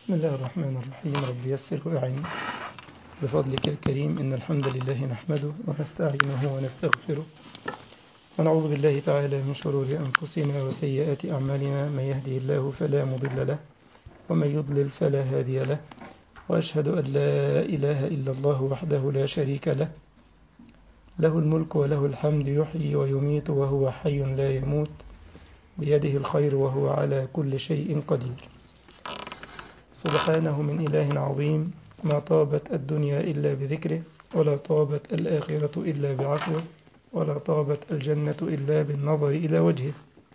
بسم الله الرحمن الرحيم رب يسر وأعن بفضلك الكريم إن الحمد لله نحمده ونستعينه ونستغفره ونعوذ بالله تعالى من شرور أنفسنا وسيئات أعمالنا من يهده الله فلا مضل له ومن يضلل فلا هادي له وأشهد أن لا إله إلا الله وحده لا شريك له له الملك وله الحمد يحيي ويميت وهو حي لا يموت بيده الخير وهو على كل شيء قدير سبحانه من إله عظيم ما طابت الدنيا إلا بذكره ولا طابت الآخرة إلا بعفوه ولا طابت الجنة إلا بالنظر إلى وجهه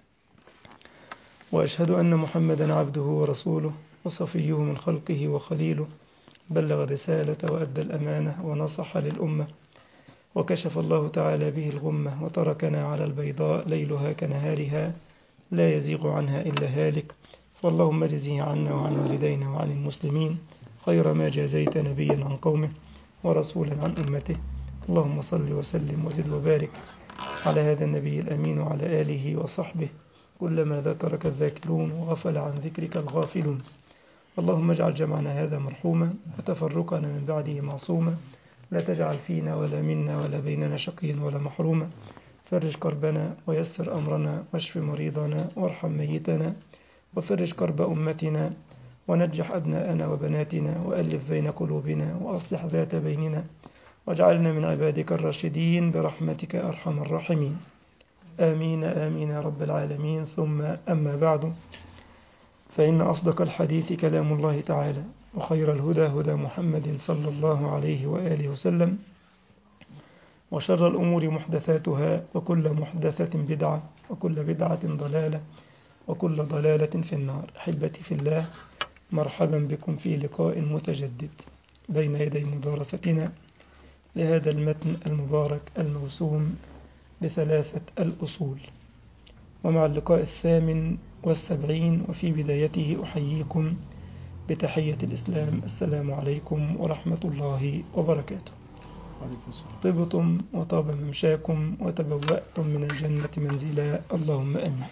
وأشهد أن محمدا عبده ورسوله وصفيه من خلقه وخليله بلغ الرسالة وأدى الأمانة ونصح للأمة وكشف الله تعالى به الغمة وتركنا على البيضاء ليلها كنهارها لا يزيغ عنها إلا هالك فاللهم اجزه عنا وعن والدينا وعن المسلمين خير ما جازيت نبيا عن قومه ورسولا عن أمته اللهم صل وسلم وزد وبارك على هذا النبي الأمين وعلى آله وصحبه كلما ذكرك الذاكرون وغفل عن ذكرك الغافلون اللهم اجعل جمعنا هذا مرحوما وتفرقنا من بعده معصوما لا تجعل فينا ولا منا ولا بيننا شقيا ولا محروما فرج كربنا ويسر أمرنا واشف مريضنا وارحم ميتنا وفرج كرب أمتنا ونجح أبناءنا وبناتنا وألف بين قلوبنا وأصلح ذات بيننا واجعلنا من عبادك الراشدين برحمتك أرحم الراحمين آمين آمين يا رب العالمين ثم أما بعد فإن أصدق الحديث كلام الله تعالى وخير الهدى هدى محمد صلى الله عليه وآله وسلم وشر الأمور محدثاتها وكل محدثة بدعة وكل بدعة ضلالة وكل ضلالة في النار أحبتي في الله مرحبا بكم في لقاء متجدد بين يدي مدارستنا لهذا المتن المبارك الموسوم بثلاثة الأصول ومع اللقاء الثامن والسبعين وفي بدايته أحييكم بتحية الإسلام السلام عليكم ورحمة الله وبركاته طبتم وطاب ممشاكم وتبوأتم من الجنة منزلا اللهم أمين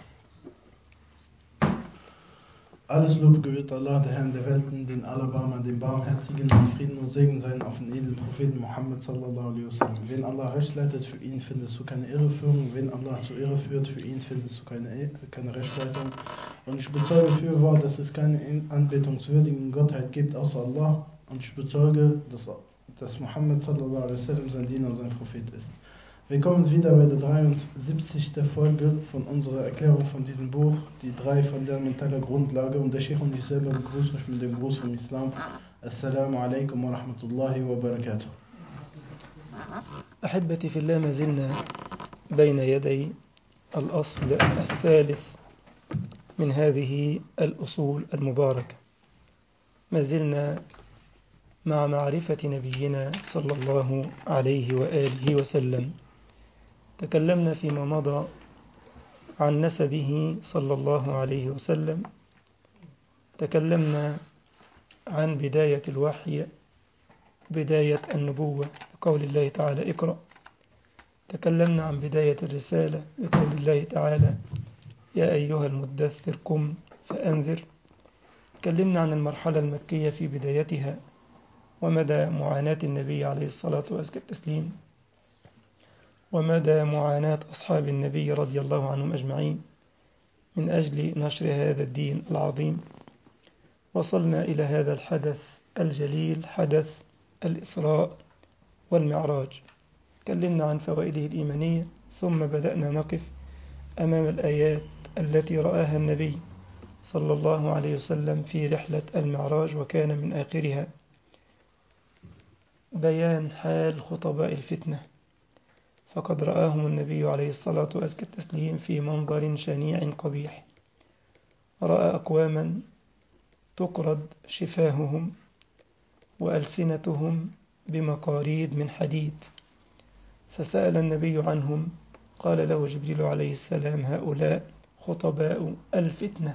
Alles Lob gebührt Allah, der Herr der Welten, den Allerbarmer, den Barmherzigen, und Frieden und Segen seien auf den edlen Propheten Muhammad sallallahu alaihi wasallam. Wen Allah recht leitet, für ihn findest du keine Irreführung. Wen Allah zur Irre führt, für ihn findest du keine, keine Rechtleitung. Und ich bezeuge für wahr, dass es keine anbetungswürdigen Gottheit gibt außer Allah. Und ich bezeuge, dass, dass Muhammad sallallahu alaihi wasallam sein Diener und sein Prophet ist. Willkommen wieder bei der 73. Folge von unserer Erklärung von diesem Buch, die drei fundamentale Grundlage. Und der Sheikh und ich selber begrüßen euch mit dem Gruß vom Islam. Assalamu alaikum wa rahmatullahi wa barakatuh. أحبتي في الله ما زلنا بين يدي الأصل الثالث من هذه الأصول المباركة ما زلنا مع معرفة نبينا صلى الله عليه وآله وسلم تكلمنا فيما مضى عن نسبه صلى الله عليه وسلم تكلمنا عن بداية الوحي بداية النبوة بقول الله تعالى اقرأ تكلمنا عن بداية الرسالة بقول الله تعالى يا أيها المدثر قم فأنذر تكلمنا عن المرحلة المكية في بدايتها ومدى معاناة النبي عليه الصلاة والتسليم ومدى معاناة أصحاب النبي رضي الله عنهم أجمعين من أجل نشر هذا الدين العظيم وصلنا إلى هذا الحدث الجليل حدث الإسراء والمعراج تكلمنا عن فوائده الإيمانية ثم بدأنا نقف أمام الآيات التي رآها النبي صلى الله عليه وسلم في رحلة المعراج وكان من آخرها بيان حال خطباء الفتنة فقد رآهم النبي عليه الصلاة والتسليم في منظر شنيع قبيح رأى أقواما تقرض شفاههم وألسنتهم بمقاريد من حديد فسأل النبي عنهم قال له جبريل عليه السلام هؤلاء خطباء الفتنة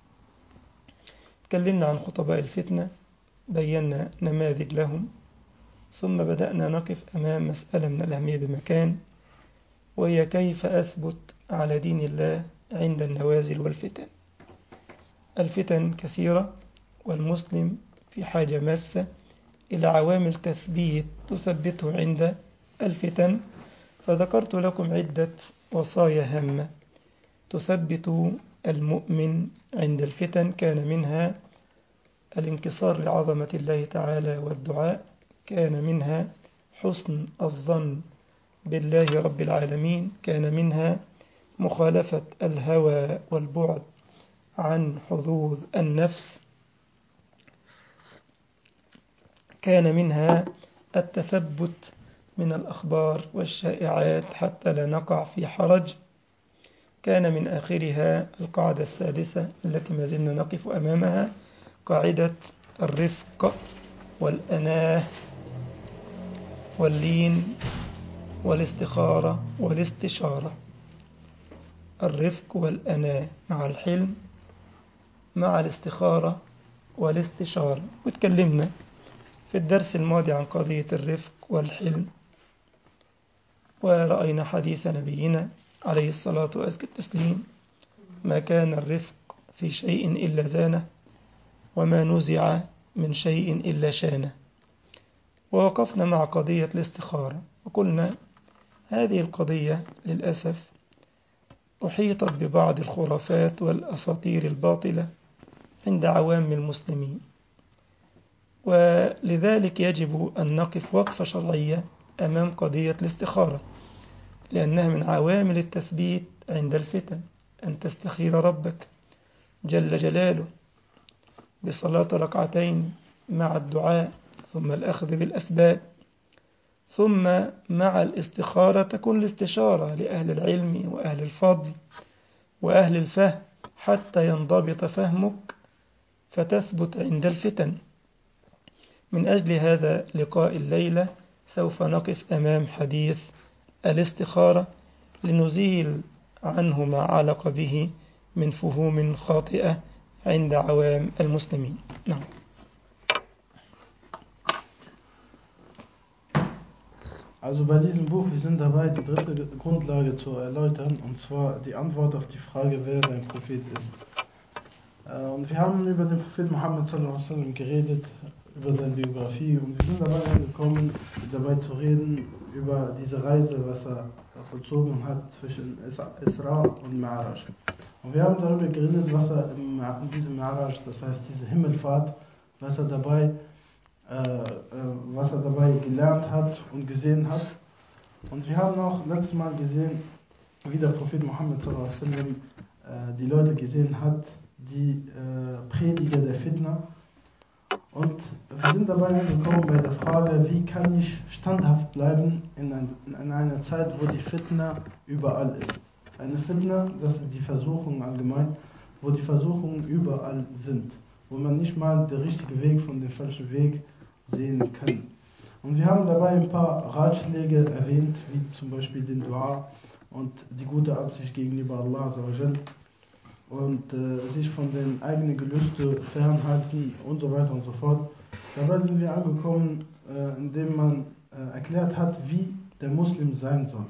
تكلمنا عن خطباء الفتنة بينا نماذج لهم ثم بدأنا نقف أمام مسألة من الأهمية بمكان وهي كيف أثبت على دين الله عند النوازل والفتن الفتن كثيرة والمسلم في حاجة ماسة إلى عوامل تثبيت تثبته عند الفتن فذكرت لكم عدة وصايا هامة تثبت المؤمن عند الفتن كان منها الانكسار لعظمة الله تعالى والدعاء كان منها حسن الظن بالله رب العالمين كان منها مخالفة الهوى والبعد عن حظوظ النفس كان منها التثبت من الأخبار والشائعات حتى لا نقع في حرج كان من آخرها القاعدة السادسة التي ما زلنا نقف أمامها قاعدة الرفق والأناه واللين والاستخارة والاستشارة الرفق والأناة مع الحلم مع الاستخارة والاستشارة وتكلمنا في الدرس الماضي عن قضية الرفق والحلم ورأينا حديث نبينا عليه الصلاة وأزكى التسليم ما كان الرفق في شيء إلا زانه وما نزع من شيء إلا شانه ووقفنا مع قضية الاستخارة وقلنا هذه القضية للأسف أحيطت ببعض الخرافات والأساطير الباطلة عند عوام المسلمين ولذلك يجب أن نقف وقفة شرعية أمام قضية الاستخارة لأنها من عوامل التثبيت عند الفتن أن تستخير ربك جل جلاله بصلاة ركعتين مع الدعاء ثم الأخذ بالأسباب ثم مع الاستخارة تكون الاستشارة لأهل العلم وأهل الفضل وأهل الفهم حتى ينضبط فهمك فتثبت عند الفتن من أجل هذا لقاء الليلة سوف نقف أمام حديث الاستخارة لنزيل عنه ما علق به من فهوم خاطئة عند عوام المسلمين نعم Also bei diesem Buch, wir sind dabei, die dritte Grundlage zu erläutern, und zwar die Antwort auf die Frage, wer dein Prophet ist. Äh, Und wir haben über den Prophet Muhammad sallallahu alaihi wasallam geredet, über seine Biografie, und wir sind dabei angekommen, dabei zu reden über diese Reise, was er vollzogen hat zwischen Isra und Ma'raj. Und wir haben darüber geredet, was er im, in diesem Ma'raj, das heißt diese Himmelfahrt, was er dabei äh, äh, was er dabei gelernt hat und gesehen hat. Und wir haben auch letztes Mal gesehen, wie der Prophet Muhammad sallallahu alaihi wasallam, äh, die Leute gesehen hat, die äh, Prediger der Fitna. Und wir sind dabei angekommen bei der Frage, wie kann ich standhaft bleiben in, ein, in einer Zeit, wo die Fitna überall ist. Eine Fitna, das ist die Versuchung allgemein, wo die Versuchungen überall sind, wo man nicht mal den richtigen Weg von dem falschen Weg sehen kann. Und wir haben dabei ein paar Ratschläge erwähnt, wie zum Beispiel den Dua und die gute Absicht gegenüber Allah und äh, sich von den eigenen Gelüsten fernhalten und so weiter und so fort. Dabei sind wir angekommen, äh, indem man äh, erklärt hat, wie der Muslim sein soll.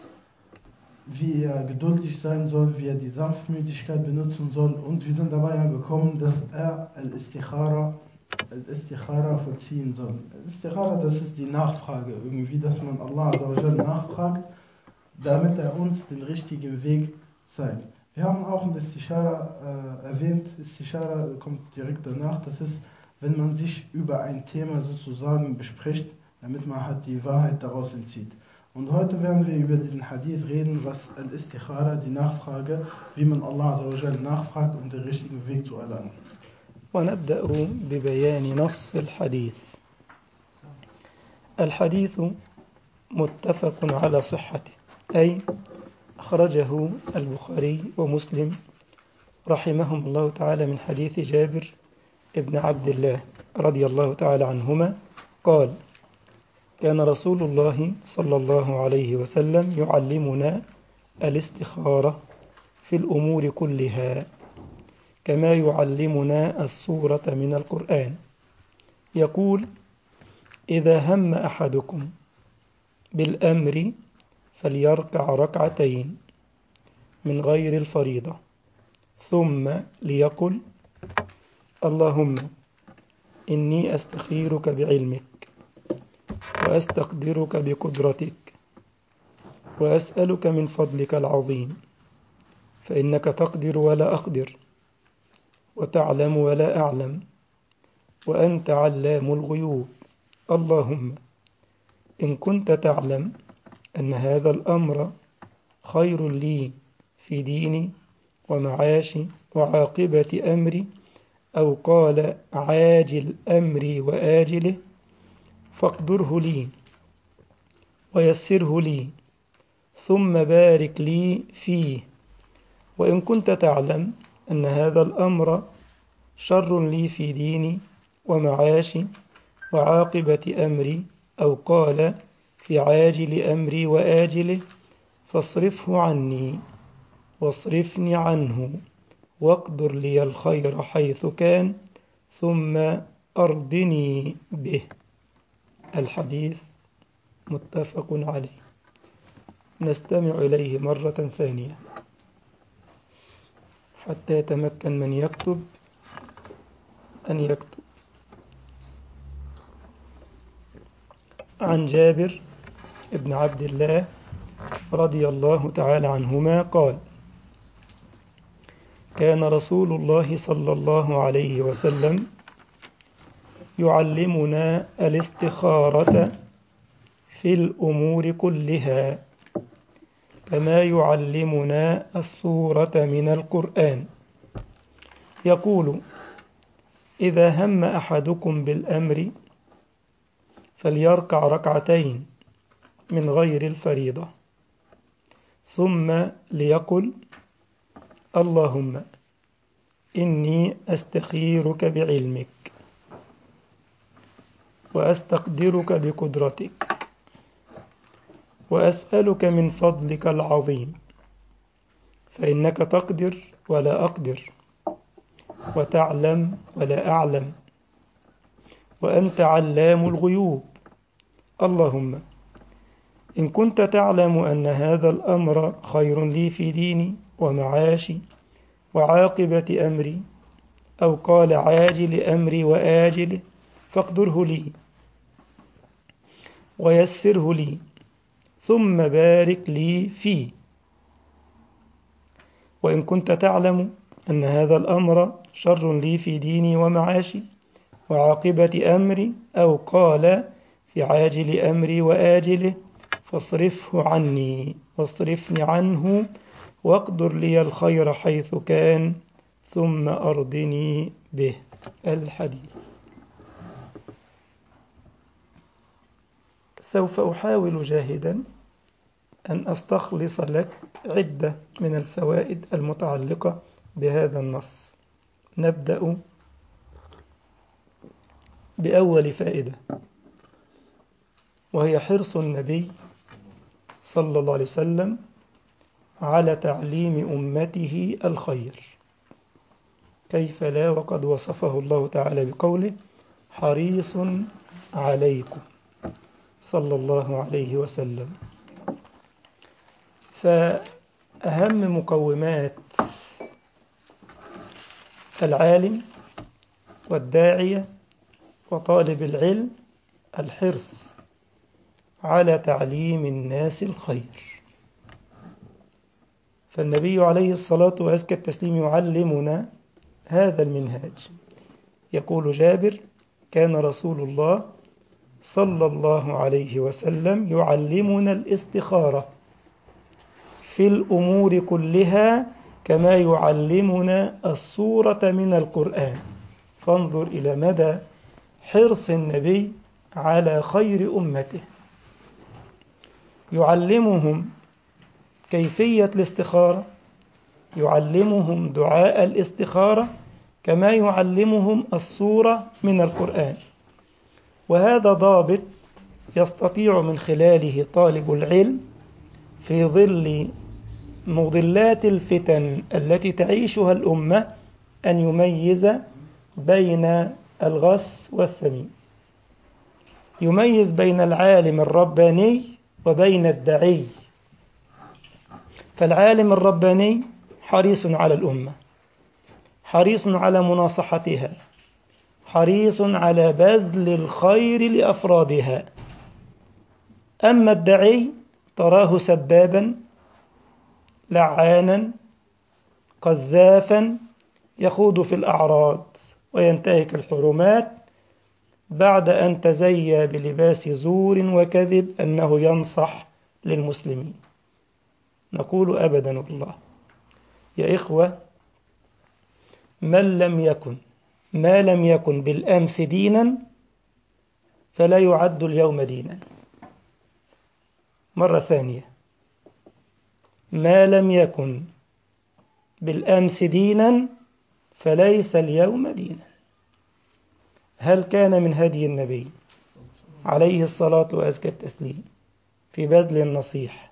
Wie er geduldig sein soll, wie er die Sanftmütigkeit benutzen soll. Und wir sind dabei angekommen, dass er Al-Istikhara Al-Istikhara vollziehen soll. Al-Istikhara, das ist die Nachfrage, irgendwie, dass man Allah nachfragt, damit er uns den richtigen Weg zeigt. Wir haben auch in Istishara äh, erwähnt, Istishara kommt direkt danach, das ist, wenn man sich über ein Thema sozusagen bespricht, damit man halt die Wahrheit daraus entzieht. Und heute werden wir über diesen Hadith reden, was Al-Istikhara, die Nachfrage, wie man Allah nachfragt, um den richtigen Weg zu erlangen. ونبدأ ببيان نص الحديث الحديث متفق على صحته أي أخرجه البخاري ومسلم رحمهم الله تعالى من حديث جابر ابن عبد الله رضي الله تعالى عنهما قال كان رسول الله صلى الله عليه وسلم يعلمنا الاستخارة في الأمور كلها كما يعلمنا السورة من القرآن يقول إذا هم أحدكم بالأمر فليركع ركعتين من غير الفريضة ثم ليقل اللهم إني أستخيرك بعلمك وأستقدرك بقدرتك وأسألك من فضلك العظيم فإنك تقدر ولا أقدر وتعلم ولا أعلم وأنت علام الغيوب اللهم إن كنت تعلم أن هذا الأمر خير لي في ديني ومعاشي وعاقبة أمري أو قال عاجل أمري وآجله فاقدره لي ويسره لي ثم بارك لي فيه وإن كنت تعلم أن هذا الأمر شر لي في ديني ومعاشي وعاقبة أمري أو قال في عاجل أمري وآجله فاصرفه عني واصرفني عنه واقدر لي الخير حيث كان ثم أرضني به الحديث متفق عليه نستمع إليه مرة ثانية حتى يتمكن من يكتب أن يكتب عن جابر ابن عبد الله رضي الله تعالى عنهما قال كان رسول الله صلى الله عليه وسلم يعلمنا الاستخارة في الأمور كلها كما يعلمنا السورة من القرآن يقول إذا هم أحدكم بالأمر فليركع ركعتين من غير الفريضة ثم ليقل اللهم إني أستخيرك بعلمك وأستقدرك بقدرتك وأسألك من فضلك العظيم فإنك تقدر ولا أقدر وتعلم ولا أعلم وأنت علام الغيوب اللهم إن كنت تعلم أن هذا الأمر خير لي في ديني ومعاشي وعاقبة أمري أو قال عاجل أمري وآجله فاقدره لي ويسره لي ثم بارك لي فيه وإن كنت تعلم أن هذا الأمر شر لي في ديني ومعاشي وعاقبة أمري أو قال في عاجل أمري وآجله فاصرفه عني واصرفني عنه واقدر لي الخير حيث كان ثم أرضني به الحديث سوف أحاول جاهدا أن أستخلص لك عدة من الفوائد المتعلقة بهذا النص نبدأ بأول فائدة وهي حرص النبي صلى الله عليه وسلم على تعليم أمته الخير كيف لا وقد وصفه الله تعالى بقوله حريص عليكم صلى الله عليه وسلم فأهم مقومات العالم والداعية وطالب العلم الحرص على تعليم الناس الخير فالنبي عليه الصلاة وأزكى التسليم يعلمنا هذا المنهاج يقول جابر كان رسول الله صلى الله عليه وسلم يعلمنا الاستخارة في الأمور كلها كما يعلمنا السورة من القرآن فانظر إلى مدى حرص النبي على خير أمته يعلمهم كيفية الاستخارة يعلمهم دعاء الاستخارة كما يعلمهم السورة من القرآن وهذا ضابط يستطيع من خلاله طالب العلم في ظل مضلات الفتن التي تعيشها الأمة أن يميز بين الغس والسمين يميز بين العالم الرباني وبين الدعي فالعالم الرباني حريص على الأمة حريص على مناصحتها حريص على بذل الخير لأفرادها أما الدعي تراه سبابا لعانا قذافا يخوض في الأعراض وينتهك الحرمات بعد أن تزيى بلباس زور وكذب أنه ينصح للمسلمين نقول أبدا والله يا إخوة من لم يكن ما لم يكن بالأمس دينا فلا يعد اليوم دينا مرة ثانية ما لم يكن بالأمس دينا فليس اليوم دينا هل كان من هدي النبي عليه الصلاة وأزكى التسليم في بذل النصيح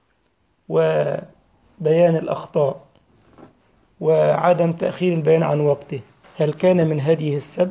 وبيان الأخطاء وعدم تأخير البيان عن وقته هل كان من هديه السب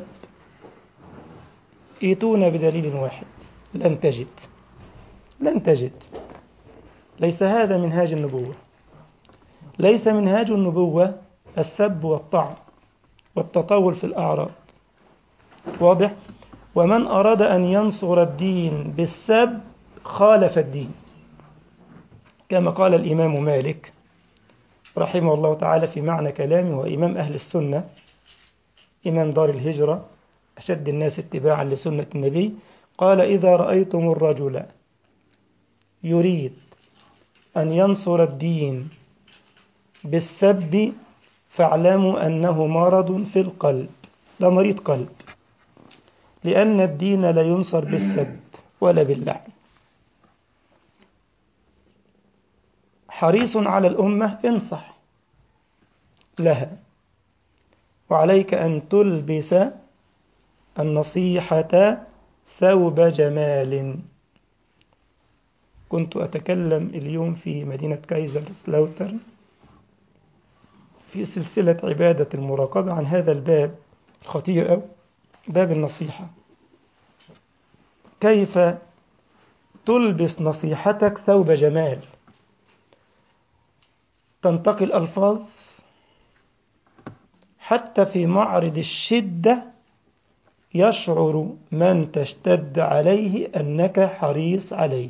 ايتونا بدليل واحد لن تجد لن تجد ليس هذا منهاج النبوة ليس منهاج النبوة السب والطعن والتطاول في الأعراض واضح ومن أراد أن ينصر الدين بالسب خالف الدين كما قال الإمام مالك رحمه الله تعالى في معنى كلامه وإمام أهل السنة إمام دار الهجرة أشد الناس اتباعا لسنة النبي قال إذا رأيتم الرجل يريد أن ينصر الدين بالسب فاعلموا أنه مرض في القلب ده مريض قلب لأن الدين لا ينصر بالسب ولا باللعن حريص على الأمة انصح لها وعليك أن تلبس النصيحة ثوب جمال كنت أتكلم اليوم في مدينة كايزر سلاوترن في سلسلة عبادة المراقبة عن هذا الباب الخطير أو باب النصيحة كيف تلبس نصيحتك ثوب جمال تنتقي الألفاظ حتى في معرض الشدة يشعر من تشتد عليه أنك حريص عليه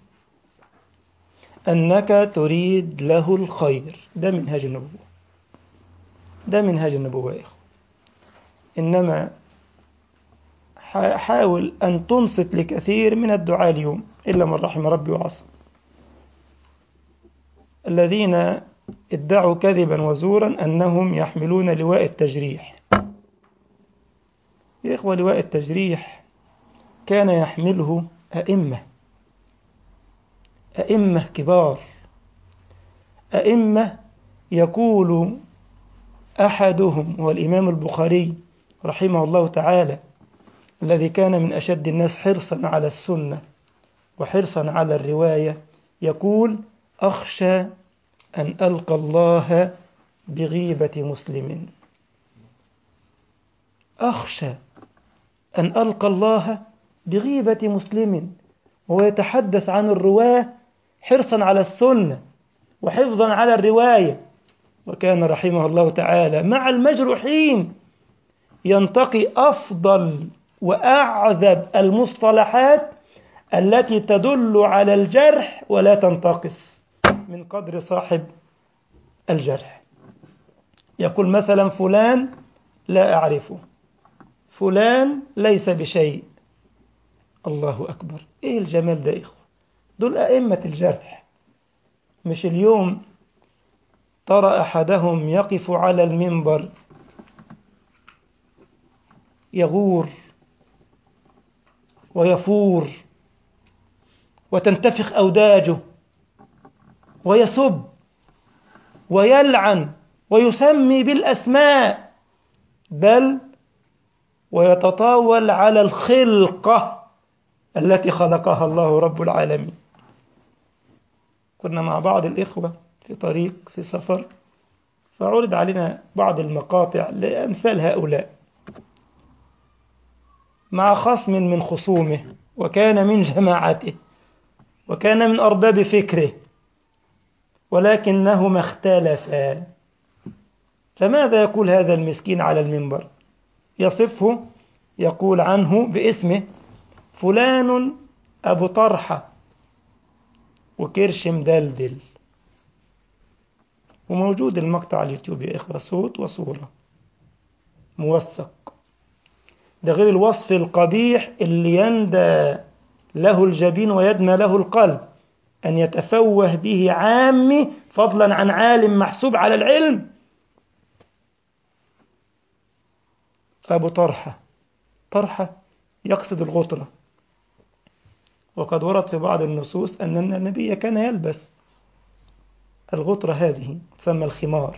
أنك تريد له الخير ده منهاج النبوة ده منهاج النبوة يا إخوة إنما حاول أن تنصت لكثير من الدعاء اليوم إلا من رحم ربي وعصى الذين ادعوا كذبا وزورا أنهم يحملون لواء التجريح يا إخوة لواء التجريح كان يحمله أئمة أئمة كبار أئمة يقول أحدهم هو الإمام البخاري رحمه الله تعالى الذي كان من أشد الناس حرصا على السنة وحرصا على الرواية يقول أخشى أن ألقى الله بغيبة مسلم أخشى أن ألقى الله بغيبة مسلم وهو يتحدث عن الرواة حرصا على السنة وحفظا على الرواية وكان رحمه الله تعالى مع المجروحين ينتقي أفضل وأعذب المصطلحات التي تدل على الجرح ولا تنتقص من قدر صاحب الجرح يقول مثلا فلان لا أعرفه فلان ليس بشيء الله أكبر إيه الجمال ده إخوة دول أئمة الجرح مش اليوم ترى أحدهم يقف على المنبر يغور ويفور وتنتفخ أوداجه ويسب ويلعن ويسمي بالأسماء بل ويتطاول على الخلقة التي خلقها الله رب العالمين كنا مع بعض الإخوة في طريق في سفر فعرض علينا بعض المقاطع لأمثال هؤلاء مع خصم من خصومه وكان من جماعته وكان من أرباب فكره ولكنهما اختلفا فماذا يقول هذا المسكين على المنبر يصفه يقول عنه باسمه فلان أبو طرحة وكرش مدلدل وموجود المقطع على اليوتيوب يا إخوة صوت وصورة موثق ده غير الوصف القبيح اللي يندى له الجبين ويدمى له القلب أن يتفوه به عامي فضلا عن عالم محسوب على العلم أبو طرحة طرحة يقصد الغطرة وقد ورد في بعض النصوص أن النبي كان يلبس الغطرة هذه تسمى الخمار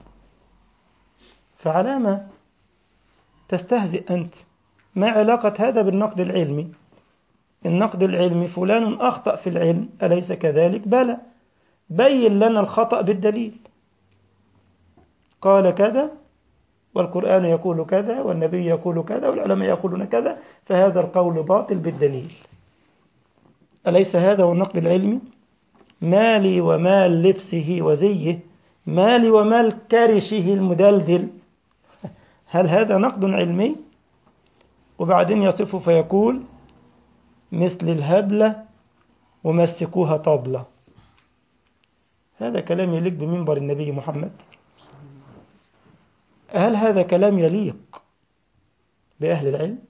فعلامة تستهزئ أنت ما علاقة هذا بالنقد العلمي النقد العلمي فلان أخطأ في العلم أليس كذلك بلى بين لنا الخطأ بالدليل قال كذا والقرآن يقول كذا والنبي يقول كذا والعلماء يقولون كذا فهذا القول باطل بالدليل أليس هذا هو النقد العلمي مالي ومال لبسه وزيه مالي ومال كرشه المدلدل هل هذا نقد علمي وبعدين يصفه فيقول مثل الهبلة ومسكوها طبلة هذا كلام يليق بمنبر النبي محمد هل هذا كلام يليق بأهل العلم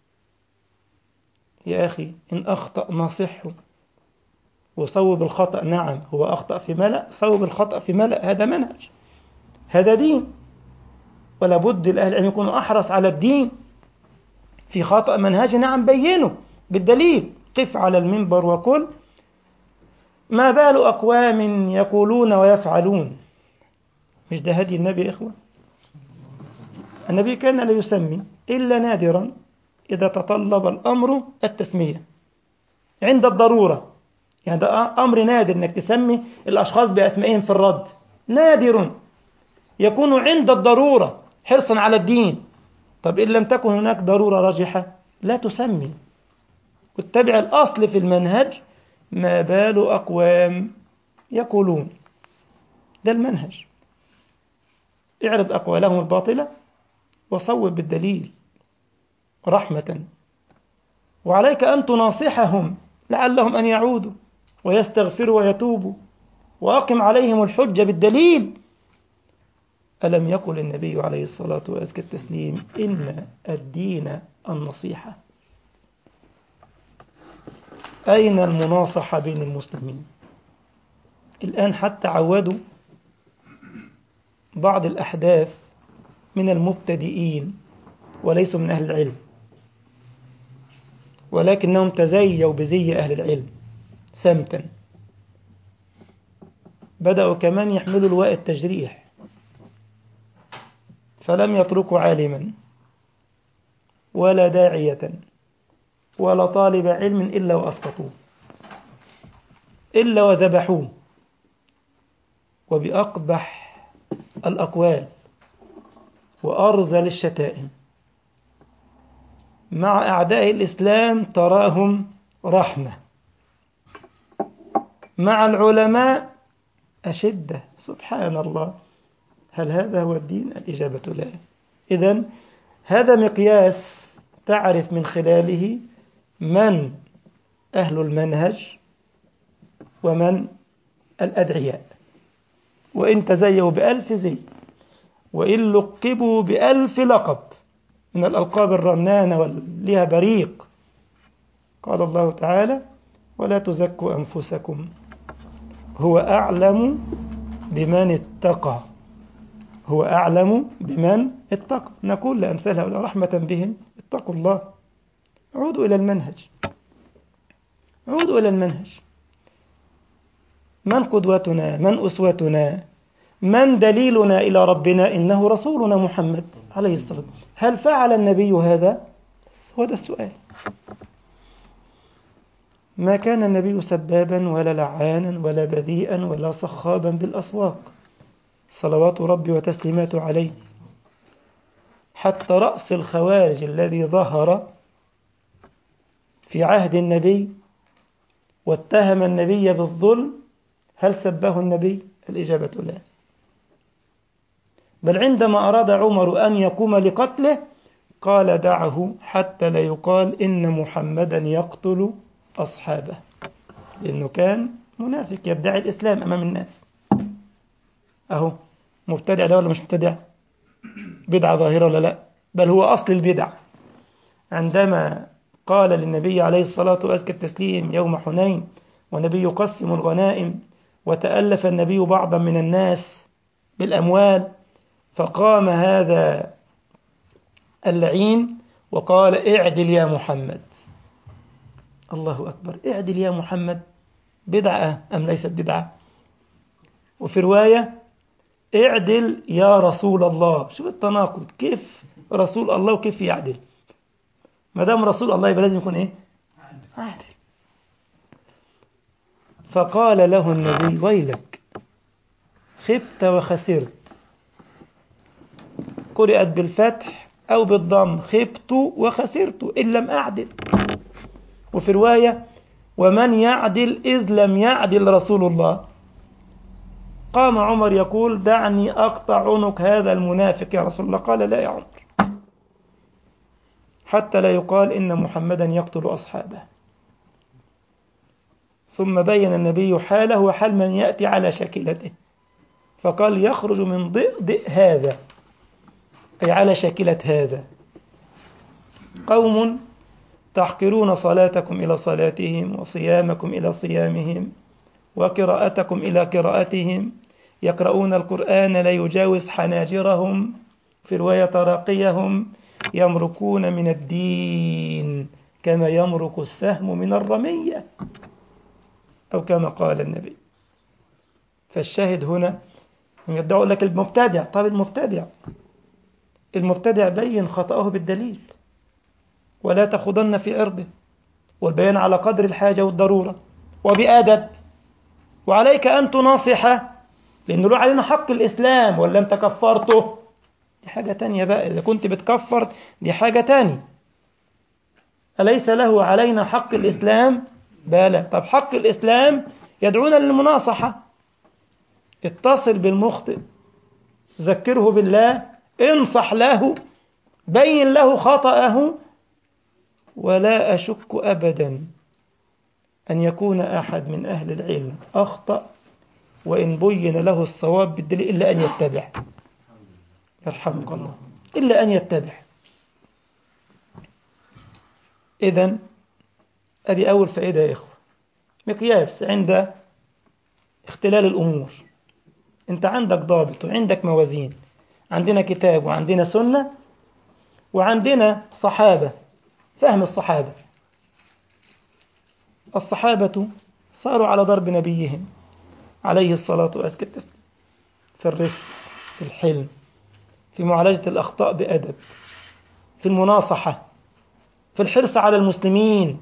يا أخي إن أخطأ نصحه وصوب الخطأ نعم هو أخطأ في ملأ صوب الخطأ في ملأ هذا منهج هذا دين ولا بد الأهل العلم يكونوا أحرص على الدين في خطأ منهج نعم بينه بالدليل قف على المنبر وقل ما بال أقوام يقولون ويفعلون مش ده هدي النبي يا إخوة النبي كان لا يسمي إلا نادرا إذا تطلب الأمر التسمية عند الضرورة يعني ده أمر نادر أنك تسمي الأشخاص بأسمائهم في الرد نادر يكون عند الضرورة حرصا على الدين طب إن لم تكن هناك ضرورة راجحة لا تسمي واتبع الأصل في المنهج ما بال أقوام يقولون ده المنهج اعرض أقوالهم الباطلة وصوب بالدليل رحمة وعليك أن تناصحهم لعلهم أن يعودوا ويستغفروا ويتوبوا وأقم عليهم الحجة بالدليل ألم يقل النبي عليه الصلاة وأزكى التسليم إن الدين النصيحة أين المناصحة بين المسلمين الآن حتى عودوا بعض الأحداث من المبتدئين وليسوا من أهل العلم ولكنهم تزيوا بزي أهل العلم سمتا بدأوا كمان يحملوا لواء التجريح فلم يتركوا عالما ولا داعية ولا طالب علم إلا وأسقطوه إلا وذبحوه وبأقبح الأقوال وأرذل الشتائم مع أعداء الإسلام تراهم رحمة مع العلماء أشدة سبحان الله هل هذا هو الدين؟ الإجابة لا إذا هذا مقياس تعرف من خلاله من أهل المنهج ومن الأدعياء وإن تزيوا بألف زي وإن لقبوا بألف لقب من الألقاب الرنانة والليها بريق قال الله تعالى ولا تزكوا أنفسكم هو أعلم بمن اتقى هو أعلم بمن اتقى نقول لأمثال هؤلاء رحمة بهم اتقوا الله عودوا إلى المنهج عودوا إلى المنهج من قدوتنا من أسوتنا من دليلنا إلى ربنا إنه رسولنا محمد عليه الصلاة والسلام هل فعل النبي هذا؟ هو ده السؤال ما كان النبي سبابا ولا لعانا ولا بذيئا ولا صخابا بالأسواق صلوات ربي وتسليماته عليه حتى رأس الخوارج الذي ظهر في عهد النبي واتهم النبي بالظلم هل سبه النبي؟ الإجابة لا بل عندما أراد عمر أن يقوم لقتله قال دعه حتى لا يقال إن محمدا يقتل أصحابه لأنه كان منافق يدعي الإسلام أمام الناس أهو مبتدع ده ولا مش مبتدع بدعة ظاهرة ولا لا بل هو أصل البدع عندما قال للنبي عليه الصلاة وأزكى التسليم يوم حنين والنبي يقسم الغنائم وتألف النبي بعضا من الناس بالأموال فقام هذا اللعين وقال اعدل يا محمد الله أكبر اعدل يا محمد بدعة أم ليست بدعة وفي رواية اعدل يا رسول الله شوف التناقض كيف رسول الله وكيف يعدل ما دام رسول الله يبقى لازم يكون ايه عادل فقال له النبي ويلك خبت وخسرت قرأت بالفتح أو بالضم خبت وخسرت إن لم أعدل وفي رواية ومن يعدل إذ لم يعدل رسول الله قام عمر يقول دعني أقطع عنق هذا المنافق يا رسول الله قال لا يا عمر حتى لا يقال إن محمدا يقتل أصحابه ثم بين النبي حاله وحال من يأتي على شاكلته فقال يخرج من ضئضئ هذا أي على شاكلة هذا قوم تحقرون صلاتكم إلى صلاتهم وصيامكم إلى صيامهم وقراءتكم إلى قراءتهم يقرؤون القرآن لا يجاوز حناجرهم في رواية تراقيهم يمرقون من الدين كما يمرق السهم من الرمية أو كما قال النبي فالشاهد هنا يدعو لك المبتدع طب المبتدع المبتدع بين خطأه بالدليل ولا تخضن في عرضه والبيان على قدر الحاجة والضرورة وبأدب وعليك أن تناصحه لأنه له علينا حق الإسلام ولا أنت كفرته دي حاجة تانية بقى إذا كنت بتكفر دي حاجة تانية أليس له علينا حق الإسلام بلى طب حق الإسلام يدعونا للمناصحة اتصل بالمخطئ ذكره بالله انصح له بين له خطأه ولا أشك أبدا أن يكون أحد من أهل العلم أخطأ وإن بين له الصواب بالدليل إلا أن يتبع يرحمك الله إلا أن يتبع إذا هذه أول فائدة يا إخوة مقياس عند اختلال الأمور أنت عندك ضابط وعندك موازين عندنا كتاب وعندنا سنة وعندنا صحابة فهم الصحابة الصحابة صاروا على ضرب نبيهم عليه الصلاة والسلام في الرفق في الحلم في معالجة الأخطاء بأدب في المناصحة في الحرص على المسلمين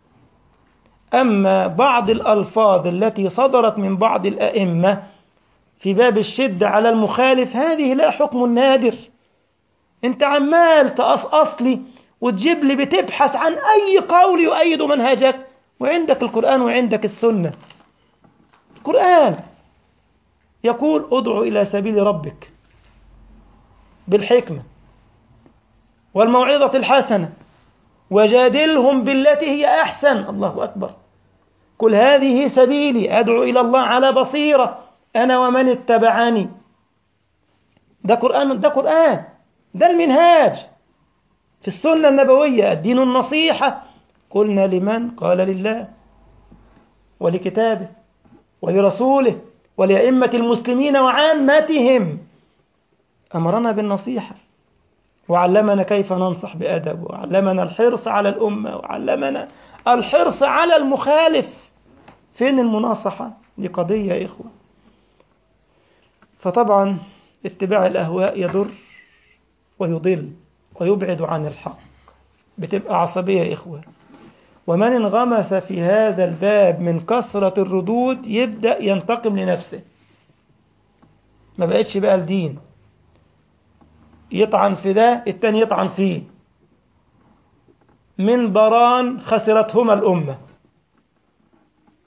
أما بعض الألفاظ التي صدرت من بعض الأئمة في باب الشدة على المخالف هذه لا حكم نادر انت عمال تقصقص لي وتجيب لي بتبحث عن أي قول يؤيد منهجك وعندك القرآن وعندك السنة القرآن يقول ادعو إلى سبيل ربك بالحكمة والموعظة الحسنة وجادلهم بالتي هي أحسن الله أكبر قل هذه سبيلي أدعو إلى الله على بصيرة أنا ومن اتبعني ده قرآن ده قرآن ده المنهاج في السنة النبوية الدين النصيحة قلنا لمن قال لله ولكتابه ولرسوله ولأئمة المسلمين وعامتهم أمرنا بالنصيحة وعلمنا كيف ننصح بأدب وعلمنا الحرص على الأمة وعلمنا الحرص على المخالف فين المناصحة دي قضية يا إخوة فطبعا اتباع الأهواء يضر ويضل ويبعد عن الحق بتبقى عصبية يا إخوة ومن انغمس في هذا الباب من كثرة الردود يبدأ ينتقم لنفسه ما بقتش بقى الدين يطعن في ده التاني يطعن فيه من بران خسرتهما الأمة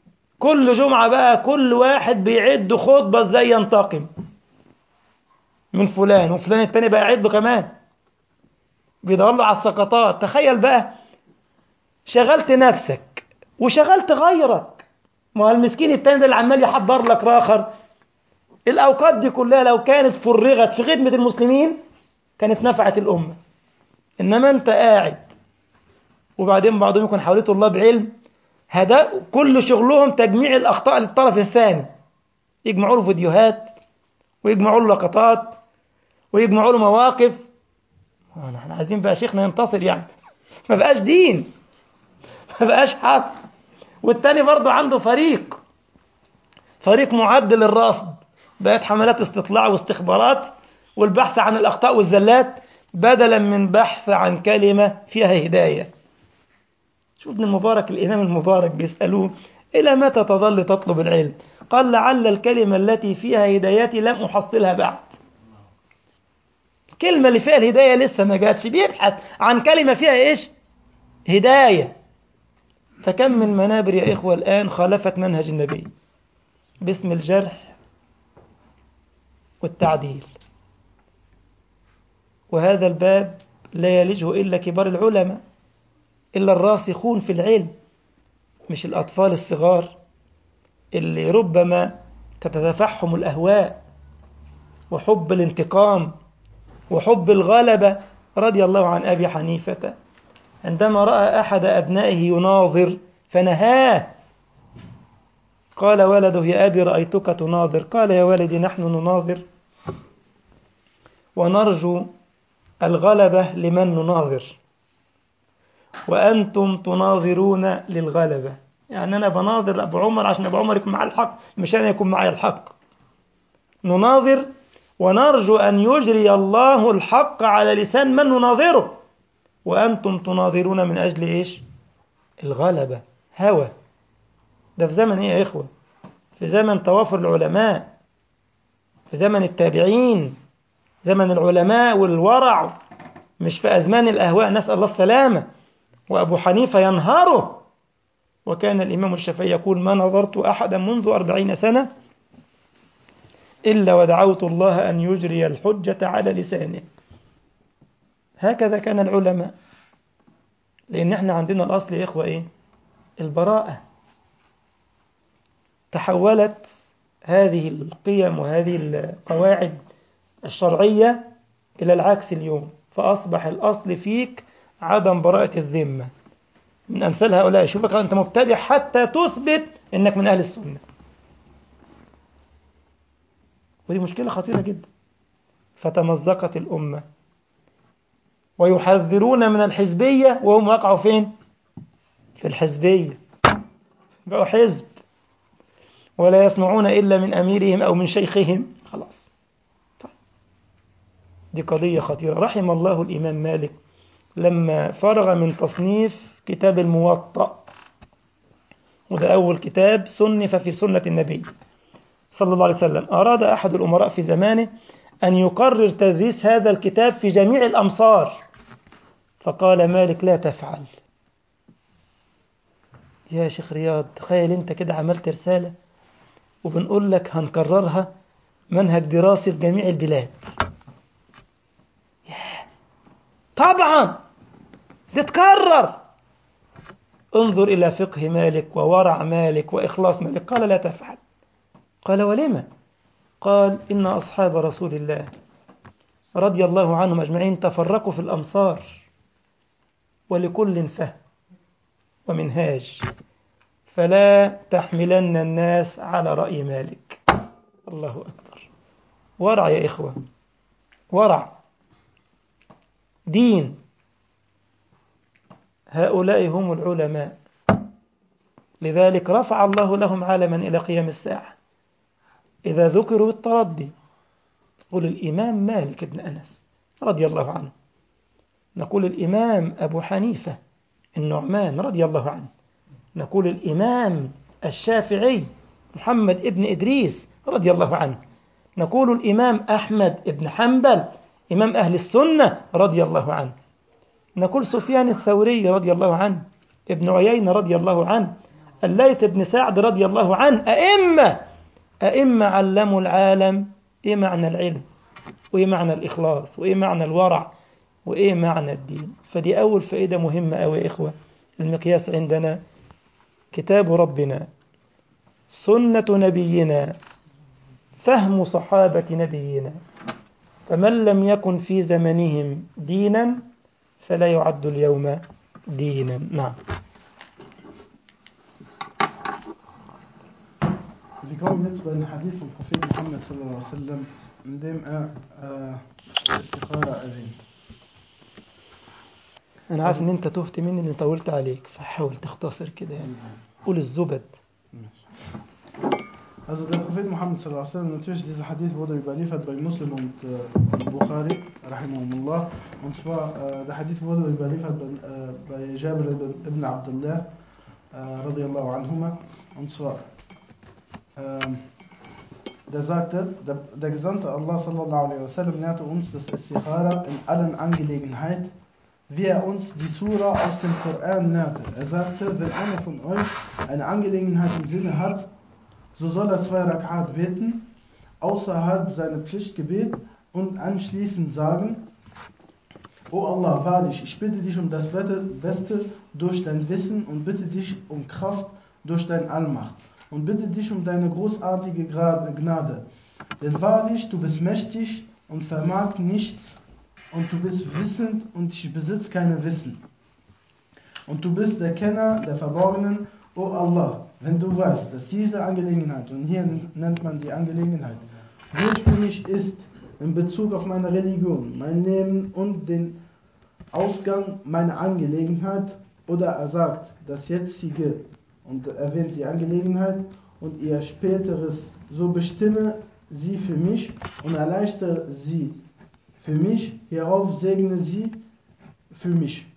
كل جمعة بقى كل واحد بيعد خطبة ازاي ينتقم من فلان وفلان التاني بقى يعد له كمان بيدور له على السقطات تخيل بقى شغلت نفسك وشغلت غيرك ما هو المسكين التاني ده اللي عمال يحضر لك راخر الأوقات دي كلها لو كانت فرغت في خدمة المسلمين كانت نفعت الأمة إنما أنت قاعد وبعدين بعضهم يكون حواليه طلاب علم هذا كل شغلهم تجميع الأخطاء للطرف الثاني يجمعوا له فيديوهات ويجمعوا له لقطات ويجمعوا له مواقف احنا عايزين بقى شيخنا ينتصر يعني ما بقاش دين ما بقاش حق والتاني برضه عنده فريق فريق معد للرصد بقت حملات استطلاع واستخبارات والبحث عن الأخطاء والزلات بدلا من بحث عن كلمة فيها هداية شوف ابن المبارك الإمام المبارك بيسألوه إلى متى تظل تطلب العلم قال لعل الكلمة التي فيها هدايتي لم أحصلها بعد الكلمة اللي فيها الهداية لسه ما جاتش بيبحث عن كلمة فيها إيش هداية فكم من منابر يا إخوة الآن خالفت منهج النبي باسم الجرح والتعديل وهذا الباب لا يلجه إلا كبار العلماء إلا الراسخون في العلم مش الأطفال الصغار اللي ربما تتفحم الأهواء وحب الانتقام وحب الغلبة رضي الله عن أبي حنيفة عندما رأى أحد أبنائه يناظر فنهاه قال ولده يا أبي رأيتك تناظر قال يا ولدي نحن نناظر ونرجو الغلبة لمن نناظر وأنتم تناظرون للغلبة يعني أنا بناظر أبو عمر عشان أبو عمر يكون معي الحق مش أنا يكون معي الحق نناظر ونرجو أن يجري الله الحق على لسان من نناظره وأنتم تناظرون من أجل إيش الغلبة هوى ده في زمن إيه يا إخوة في زمن توافر العلماء في زمن التابعين زمن العلماء والورع مش في أزمان الأهواء نسأل الله السلامة وأبو حنيفة ينهاره وكان الإمام الشافعي يقول ما نظرت أحدا منذ أربعين سنة إلا ودعوت الله أن يجري الحجة على لسانه هكذا كان العلماء لأن احنا عندنا الأصل يا إخوة إيه البراءة تحولت هذه القيم وهذه القواعد الشرعية إلى العكس اليوم فأصبح الأصل فيك عدم براءة الذمة من أمثال هؤلاء يشوفك أنت مبتدع حتى تثبت أنك من أهل السنة ودي مشكلة خطيرة جدا فتمزقت الأمة ويحذرون من الحزبية وهم وقعوا فين؟ في الحزبية بقوا حزب ولا يسمعون إلا من أميرهم أو من شيخهم خلاص طيب. دي قضية خطيرة رحم الله الإمام مالك لما فرغ من تصنيف كتاب الموطأ وده أول كتاب صنف في سنة النبي صلى الله عليه وسلم أراد أحد الأمراء في زمانه أن يقرر تدريس هذا الكتاب في جميع الأمصار فقال مالك لا تفعل يا شيخ رياض تخيل انت كده عملت رسالة وبنقول لك هنكررها منهج دراسي في جميع البلاد طبعا تتكرر انظر إلى فقه مالك وورع مالك وإخلاص مالك قال لا تفعل قال ولما قال إن أصحاب رسول الله رضي الله عنهم أجمعين تفرقوا في الأمصار ولكل فهم ومنهاج فلا تحملن الناس على رأي مالك الله أكبر ورع يا إخوة ورع دين هؤلاء هم العلماء لذلك رفع الله لهم عالما إلى قيام الساعة إذا ذكروا بالتردي قل الإمام مالك بن أنس رضي الله عنه نقول الإمام أبو حنيفة النعمان رضي الله عنه نقول الإمام الشافعي محمد ابن إدريس رضي الله عنه نقول الإمام أحمد ابن حنبل إمام أهل السنة رضي الله عنه نقول سفيان الثوري رضي الله عنه ابن عيينة رضي الله عنه الليث بن سعد رضي الله عنه أئمة أئمة علموا العالم إيه معنى العلم وإيه معنى الإخلاص وإيه معنى الورع وإيه معنى الدين فدي أول فائدة مهمة أوي يا إخوة المقياس عندنا كتاب ربنا سنة نبينا فهم صحابة نبينا فمن لم يكن في زمنهم دينا فلا يعد اليوم دينا نعم Wir kommen jetzt bei einem Hadith vom Propheten Muhammad sallallahu alaihi wasallam, in dem er äh, Istikhara erwähnt. أنا عارف إن أنت تهت مني إني طولت عليك فحاول تختصر كده يعني قول الزبد Also der Prophet Muhammad sallallahu alaihi wasallam, natürlich dieser Hadith wurde überliefert bei Muslim und äh, Bukhari, rahimahumullah. Und zwar, äh, der Hadith wurde überliefert bei, äh, bei Jabir ibn Abdullah, äh, radiallahu anhuma. Und zwar, ähm, der sagte, der, der Gesandte Allah sallallahu alaihi wasallam lehrte uns das Istikhara in allen Angelegenheiten, wie er uns die Surah aus dem Koran lehrte. Er sagte, wenn einer von euch eine Angelegenheit im Sinne hat, so soll er zwei Rakat beten, außerhalb seiner Pflichtgebet und anschließend sagen, O Allah, wahrlich, ich bitte dich um das Beste durch dein Wissen und bitte dich um Kraft durch deine Allmacht und bitte dich um deine großartige Gnade. Denn wahrlich, du bist mächtig und vermag nichts und du bist wissend und ich besitze keine Wissen. Und du bist der Kenner der Verborgenen, O Allah, wenn du weißt, dass diese Angelegenheit, und hier nennt man die Angelegenheit, gut für mich ist in Bezug auf meine Religion, mein Leben und den Ausgang meiner Angelegenheit, oder er sagt, das jetzige und erwähnt die Angelegenheit und ihr späteres, so bestimme sie für mich und erleichtere sie für mich, hierauf segne sie für mich.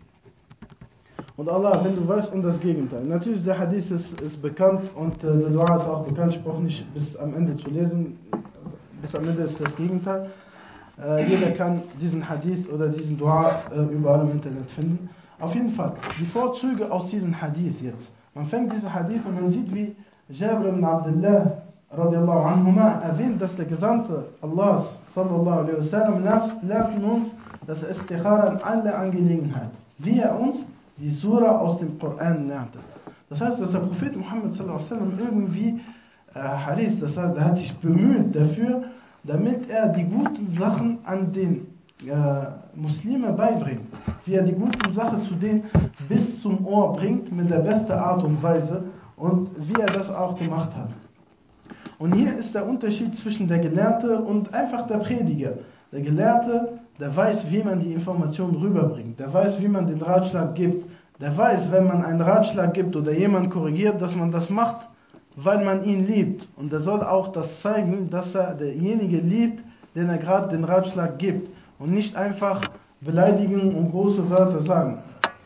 Und Allah, wenn du weißt, um das Gegenteil. Natürlich, der Hadith ist, ist bekannt und äh, der Dua ist auch bekannt. Ich brauche nicht bis am Ende zu lesen. Bis am Ende ist das Gegenteil. Äh, jeder kann diesen Hadith oder diesen Dua äh, überall im Internet finden. Auf jeden Fall, die Vorzüge aus diesem Hadith jetzt. Man fängt diesen Hadith und man sieht, wie Jabir ibn Abdullah radiallahu anhuma erwähnt, dass der Gesandte Allahs sallallahu alaihi wasallam lernt uns das Istikhara in alle Angelegenheiten. Wie er uns die Surah aus dem Koran lernte. Das heißt, dass der Prophet Muhammad sallallahu alaihi wasallam irgendwie äh, Haris, das heißt, er hat sich bemüht dafür, damit er die guten Sachen an den äh, Muslime beibringt. Wie er die guten Sachen zu denen bis zum Ohr bringt, mit der besten Art und Weise und wie er das auch gemacht hat. Und hier ist der Unterschied zwischen der Gelehrte und einfach der Prediger. Der Gelehrte, der weiß, wie man die Information rüberbringt. Der weiß, wie man den Ratschlag gibt. Der weiß, wenn man einen Ratschlag gibt oder jemand korrigiert, dass man das macht, weil man ihn liebt. Und er soll auch das zeigen, dass er derjenige liebt, den er gerade den Ratschlag gibt. Und nicht einfach beleidigen und große Wörter sagen.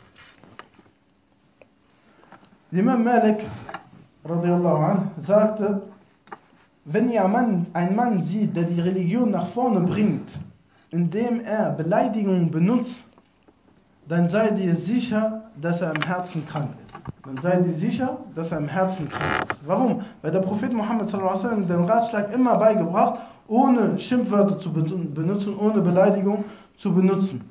Imam Malik radiallahu anh, sagte, wenn ihr Mann, ein Mann sieht, der die Religion nach vorne bringt, indem er Beleidigungen benutzt, dann seid ihr sicher, dass er im Herzen krank ist. Dann seid ihr sicher, dass er im Herzen krank ist. Warum? Weil der Prophet Muhammad sallam, den Ratschlag immer beigebracht, ohne Schimpfwörter zu benutzen, ohne Beleidigung zu benutzen.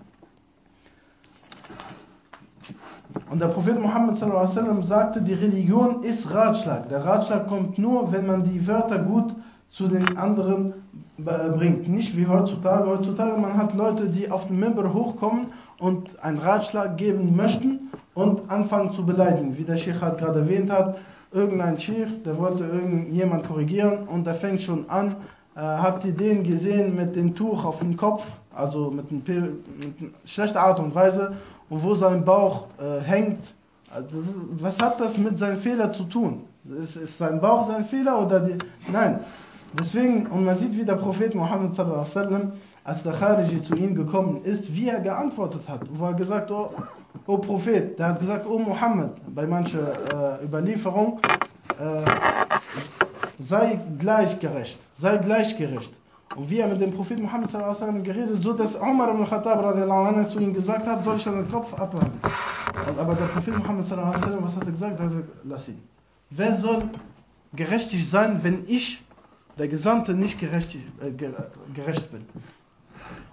Und der Prophet Muhammad sallam, sagte, die Religion ist Ratschlag. Der Ratschlag kommt nur, wenn man die Wörter gut zu den anderen bringt. Nicht wie heutzutage. Heutzutage man hat Leute, die auf den Member hochkommen und einen Ratschlag geben möchten und anfangen zu beleidigen. Wie der Sheikh hat gerade erwähnt hat, irgendein Sheikh, der wollte irgendjemand korrigieren und der fängt schon an, äh, habt ihr den gesehen mit dem Tuch auf dem Kopf, also mit, einem, mit einer schlechten Art und Weise und wo sein Bauch äh, hängt. Also ist, was hat das mit seinem Fehler zu tun? Ist, ist sein Bauch sein Fehler oder die? Nein. Deswegen, und man sieht, wie der Prophet Muhammad sallallahu alaihi wasallam, als der Khariji zu ihm gekommen ist, wie er geantwortet hat. Wo er gesagt, oh, oh Prophet, der hat gesagt, oh Muhammad, bei mancher äh, Überlieferung, äh, sei gleichgerecht, sei gleichgerecht. Und wie er mit dem Prophet Muhammad sallallahu alaihi wasallam geredet, so dass Umar ibn Khattab radiallahu anhu zu ihm gesagt hat, soll ich deinen Kopf abhaben. Aber der Prophet Muhammad sallallahu alaihi wasallam, was hat er gesagt? Er hat gesagt, lass ihn. Wer soll gerechtig sein, wenn ich, der Gesandte, nicht gerecht, äh, gerecht bin?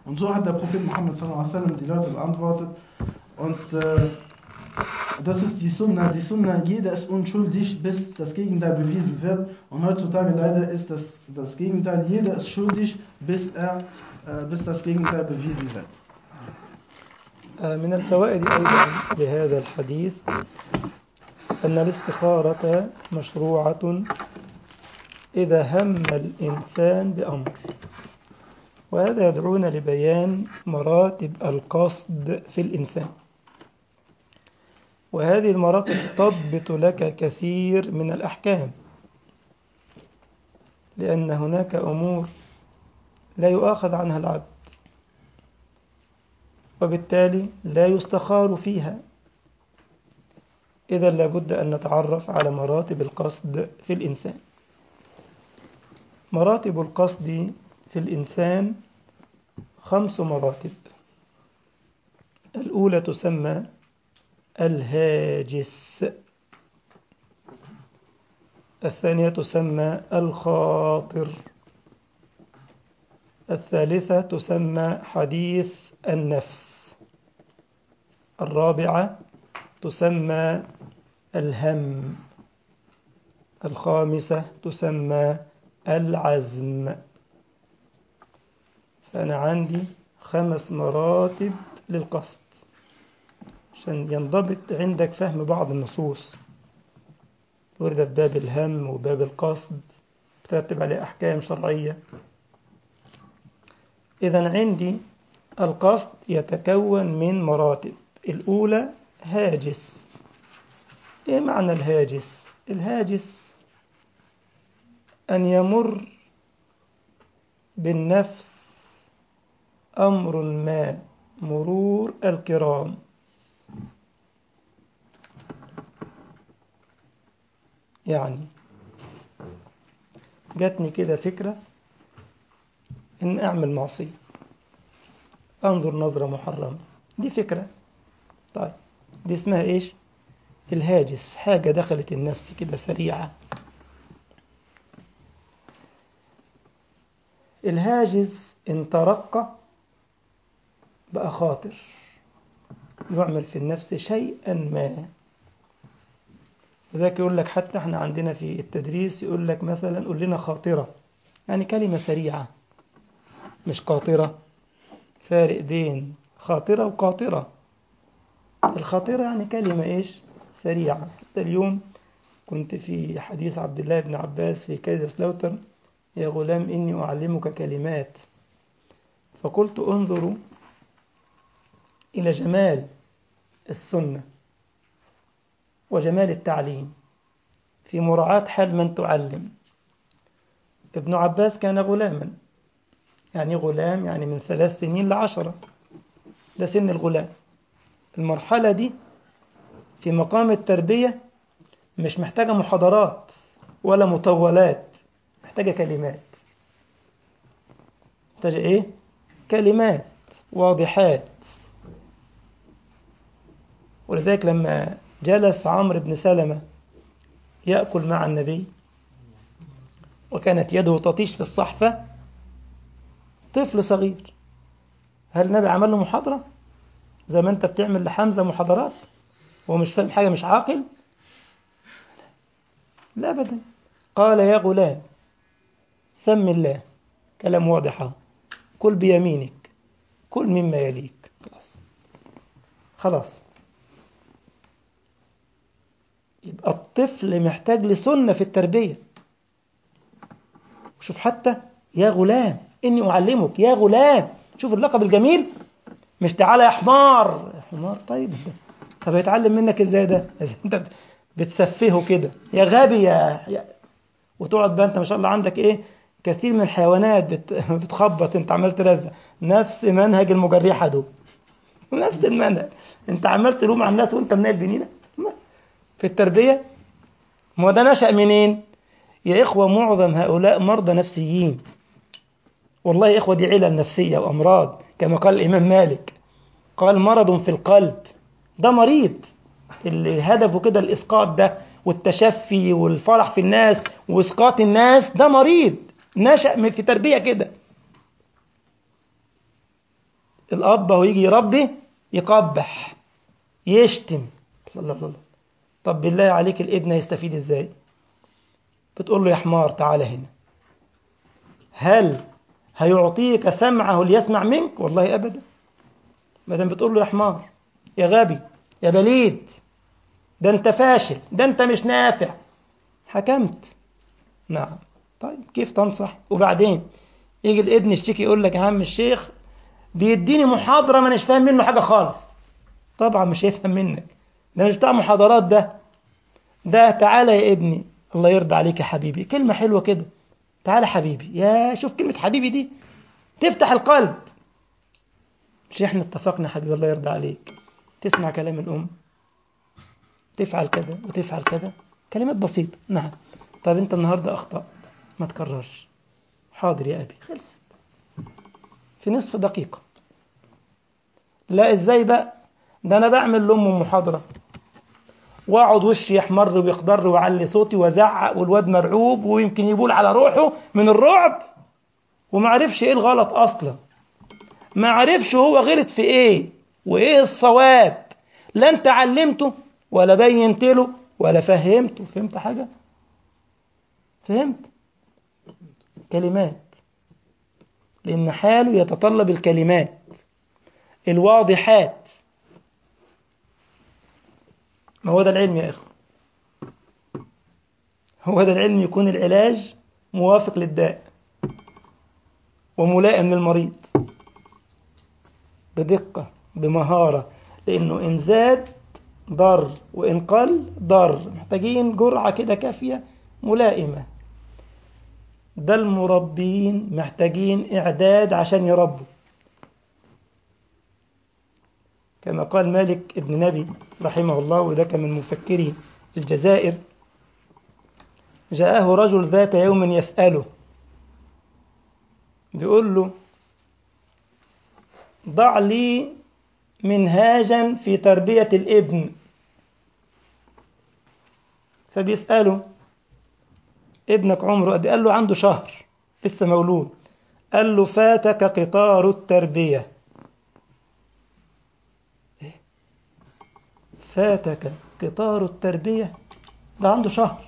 Und so hat der Prophet Muhammad sallallahu alaihi wasallam die Leute beantwortet. Und äh, das ist die Sunna. Die Sunna, jeder ist unschuldig, bis das Gegenteil bewiesen wird. Und heutzutage leider ist das, das Gegenteil, jeder ist schuldig, bis, er, äh, bis das Gegenteil bewiesen wird. من الفوائد أيضا لهذا الحديث أن الاستخارة مشروعة إذا هم الإنسان بأمر وهذا يدعونا لبيان مراتب القصد في الإنسان وهذه المراتب تضبط لك كثير من الأحكام لأن هناك أمور لا يؤاخذ عنها العبد وبالتالي لا يستخار فيها إذا لابد أن نتعرف على مراتب القصد في الإنسان مراتب القصد في الإنسان خمس مراتب الأولى تسمى الهاجس الثانية تسمى الخاطر الثالثة تسمى حديث النفس الرابعة تسمى الهم الخامسة تسمى العزم فأنا عندي خمس مراتب للقصد عشان ينضبط عندك فهم بعض النصوص ورد في باب الهم وباب القصد بترتب عليه أحكام شرعية إذا عندي القصد يتكون من مراتب الأولى هاجس إيه معنى الهاجس؟ الهاجس أن يمر بالنفس أمر ما مرور الكرام يعني جاتني كده فكرة إن أعمل معصية أنظر نظرة محرمة دي فكرة طيب دي اسمها إيش الهاجس حاجة دخلت النفس كده سريعة الهاجس إن ترقى بقى خاطر يعمل في النفس شيئا ما وذلك يقول لك حتى احنا عندنا في التدريس يقول لك مثلا قول لنا خاطرة يعني كلمة سريعة مش قاطرة فارق بين خاطرة وقاطرة الخاطرة يعني كلمة إيش سريعة حتى اليوم كنت في حديث عبد الله بن عباس في كايزرسلاوتر يا غلام إني أعلمك كلمات فقلت انظروا إلى جمال السنة وجمال التعليم في مراعاة حال من تعلم ابن عباس كان غلاما يعني غلام يعني من ثلاث سنين لعشرة ده سن الغلام المرحلة دي في مقام التربية مش محتاجة محاضرات ولا مطولات محتاجة كلمات محتاجة إيه؟ كلمات واضحات ولذلك لما جلس عمرو بن سلمة يأكل مع النبي وكانت يده تطيش في الصحفة طفل صغير هل النبي عمل له محاضرة زي ما انت بتعمل لحمزة محاضرات وهو مش فاهم حاجة مش عاقل لا أبدا قال يا غلام سم الله كلام واضح اهو كل بيمينك كل مما يليك خلاص خلاص يبقى الطفل محتاج لسنة في التربية شوف حتى يا غلام إني أعلمك يا غلام شوف اللقب الجميل مش تعالى يا حمار يا حمار طيب طب هيتعلم منك ازاي ده إذا انت بتسفهه كده يا غبي يا, يا وتقعد بقى انت ما شاء الله عندك ايه كثير من الحيوانات بت... بتخبط انت عمال ترزع نفس منهج المجرحه دول نفس المنهج انت عمال تلوم على الناس وانت منال بنينه في التربيه ما ده نشأ منين يا إخوة معظم هؤلاء مرضى نفسيين والله يا إخوة دي علل نفسية وأمراض كما قال الإمام مالك قال مرض في القلب ده مريض اللي هدفه كده الإسقاط ده والتشفي والفرح في الناس وإسقاط الناس ده مريض نشأ في تربية كده الأب هو يجي يربي يقبح يشتم الله الله الله طب بالله عليك الابن هيستفيد ازاي بتقول له يا حمار تعالى هنا هل هيعطيك سمعه ليسمع منك والله ابدا ما دام بتقول له يا حمار يا غبي يا بليد ده انت فاشل ده انت مش نافع حكمت نعم طيب كيف تنصح وبعدين يجي الابن يشتكي يقول لك يا عم الشيخ بيديني محاضرة ما مش فاهم منه حاجة خالص طبعا مش هيفهم منك ده مش بتاع محاضرات ده ده تعالى يا ابني الله يرضى عليك يا حبيبي كلمة حلوة كده تعالى حبيبي يا شوف كلمة حبيبي دي تفتح القلب مش احنا اتفقنا يا حبيبي الله يرضى عليك تسمع كلام الأم تفعل كذا وتفعل كذا كلمات بسيطة نعم طب انت النهاردة أخطأت ما تكررش حاضر يا أبي خلصت في نصف دقيقة لا ازاي بقى ده انا بعمل لامه محاضرة واقعد وشي يحمر ويخضر ويعلي صوتي وازعق والواد مرعوب ويمكن يبول على روحه من الرعب وما عرفش ايه الغلط اصلا ما عرفش هو غلط في ايه وايه الصواب لا انت علمته ولا بينت له ولا فهمته فهمت حاجة فهمت كلمات لأن حاله يتطلب الكلمات الواضحات ما هو ده العلم يا إخوة هو ده العلم يكون العلاج موافق للداء وملائم للمريض بدقة بمهارة لأنه إن زاد ضر وإن قل ضر محتاجين جرعة كده كافية ملائمة ده المربين محتاجين إعداد عشان يربوا كما قال مالك ابن نبي رحمه الله وده كان من مفكري الجزائر جاءه رجل ذات يوم يسأله بيقول له ضع لي منهاجا في تربية الابن فبيسأله ابنك عمره قد قال له عنده شهر لسه مولود قال له فاتك قطار التربية إيه؟ فاتك قطار التربية ده عنده شهر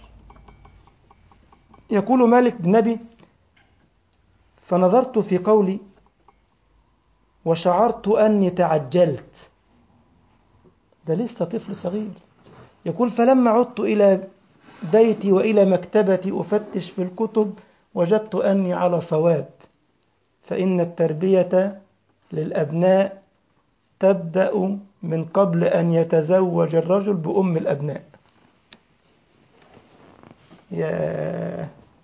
يقول مالك بن نبي فنظرت في قولي وشعرت أني تعجلت ده لسه طفل صغير يقول فلما عدت إلى بيتي وإلى مكتبتي أفتش في الكتب وجدت أني على صواب فإن التربية للأبناء تبدأ من قبل أن يتزوج الرجل بأم الأبناء يا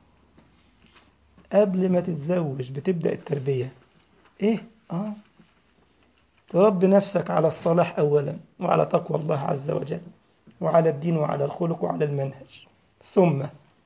قبل ما تتزوج بتبدأ التربية إيه؟ آه تربي نفسك على الصلاح أولا وعلى تقوى الله عز وجل وعلى الدين وعلى الخلق وعلى المنهج ثم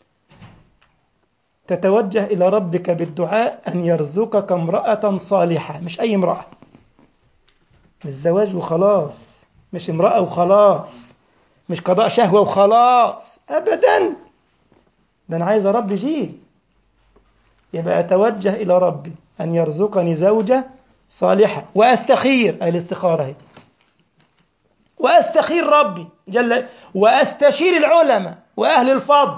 تتوجه إلى ربك بالدعاء أن يرزقك امرأة صالحة مش أي امرأة مش زواج وخلاص مش امرأة وخلاص مش قضاء شهوة وخلاص أبدا ده أنا عايز أربي جيل يبقى أتوجه إلى ربي أن يرزقني زوجة صالحة وأستخير أي الاستخارة هي وأستخير ربي جل وأستشير العلماء وأهل الفضل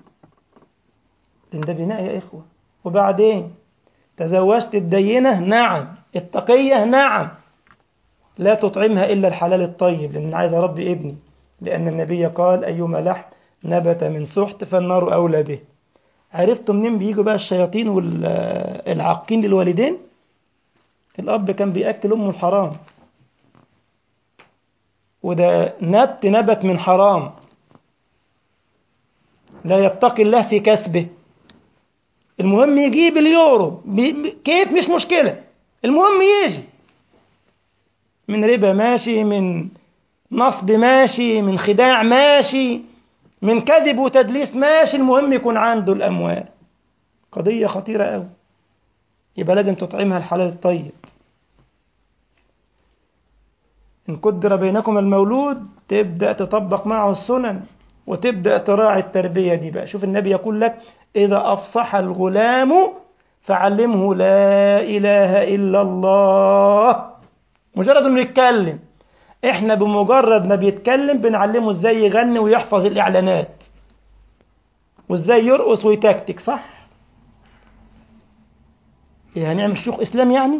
ده بناء يا إخوة وبعدين تزوجت الدينة نعم التقية نعم لا تطعمها إلا الحلال الطيب لأن عايز أربي ابني لأن النبي قال أيما لحم نبت من سحت فالنار أولى به عرفتوا منين بيجوا بقى الشياطين والعاقين للوالدين الأب كان بيأكل أمه الحرام وده نبت نبت من حرام لا يتقي الله في كسبه المهم يجيب اليورو كيف مش مشكلة المهم يجي من ربا ماشي من نصب ماشي من خداع ماشي من كذب وتدليس ماشي المهم يكون عنده الأموال قضية خطيرة أوي يبقى لازم تطعمها الحلال الطيب إن قدر بينكم المولود تبدأ تطبق معه السنن وتبدأ تراعي التربية دي بقى شوف النبي يقول لك إذا أفصح الغلام فعلمه لا إله إلا الله مجرد انه يتكلم احنا بمجرد ما بيتكلم بنعلمه ازاي يغني ويحفظ الاعلانات وازاي يرقص ويتكتك صح ايه هنعمل شيوخ اسلام يعني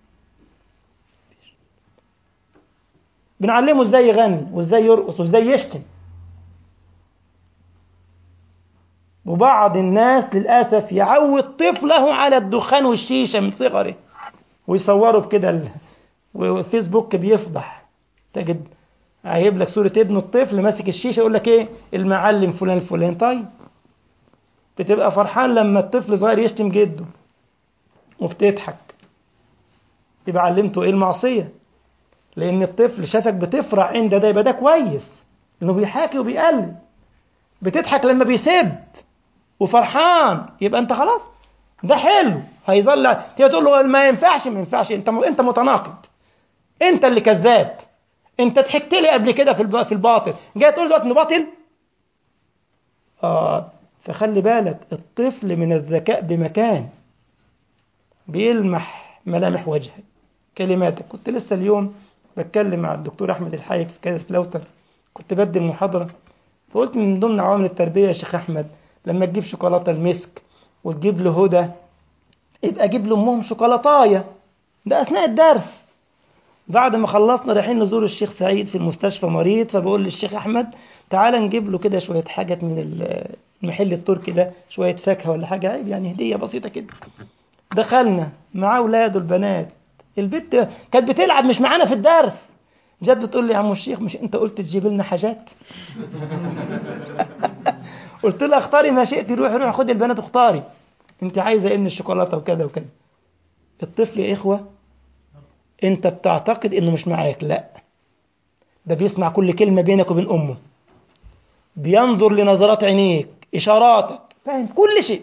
بنعلمه ازاي يغني وازاي يرقص وازاي يشتم وبعض الناس للاسف يعود طفله على الدخان والشيشه من صغره ويصوره بكده ال... والفيسبوك بيفضح تجد هيجيب لك صوره ابنه الطفل ماسك الشيشه يقول لك ايه المعلم فلان فلان طيب بتبقى فرحان لما الطفل صغير يشتم جده وبتضحك يبقى علمته ايه المعصيه لان الطفل شافك بتفرح عند ده يبقى ده كويس انه بيحاكي وبيقلد بتضحك لما بيسب وفرحان يبقى انت خلاص ده حلو هيظل تيجي تقول له ما ينفعش ما ينفعش انت انت متناقض انت اللي كذاب انت ضحكت لي قبل كده في في الباطل جاي تقول دلوقتي انه باطل اه فخلي بالك الطفل من الذكاء بمكان بيلمح ملامح وجهك كلماتك كنت لسه اليوم بتكلم مع الدكتور احمد الحايك في كاس لوتر كنت بدي المحاضره فقلت من ضمن عوامل التربيه يا شيخ احمد لما تجيب شوكولاته المسك وتجيب له هدى يبقى اجيب لامهم شوكولاتايه ده اثناء الدرس بعد ما خلصنا رايحين نزور الشيخ سعيد في المستشفى مريض فبقول للشيخ احمد تعالى نجيب له كده شويه حاجات من المحل التركي ده شويه فاكهه ولا حاجه عيب يعني هديه بسيطه كده دخلنا مع اولاده البنات البت كانت بتلعب مش معانا في الدرس جت بتقول لي يا عم الشيخ مش انت قلت تجيب لنا حاجات قلت لها اختاري ما شئتي روحي روحي خدي البنات اختاري انت عايزه ايه من الشوكولاته وكذا وكذا الطفل يا اخوه انت بتعتقد انه مش معاك لا ده بيسمع كل كلمه بينك وبين امه بينظر لنظرات عينيك اشاراتك فاهم كل شيء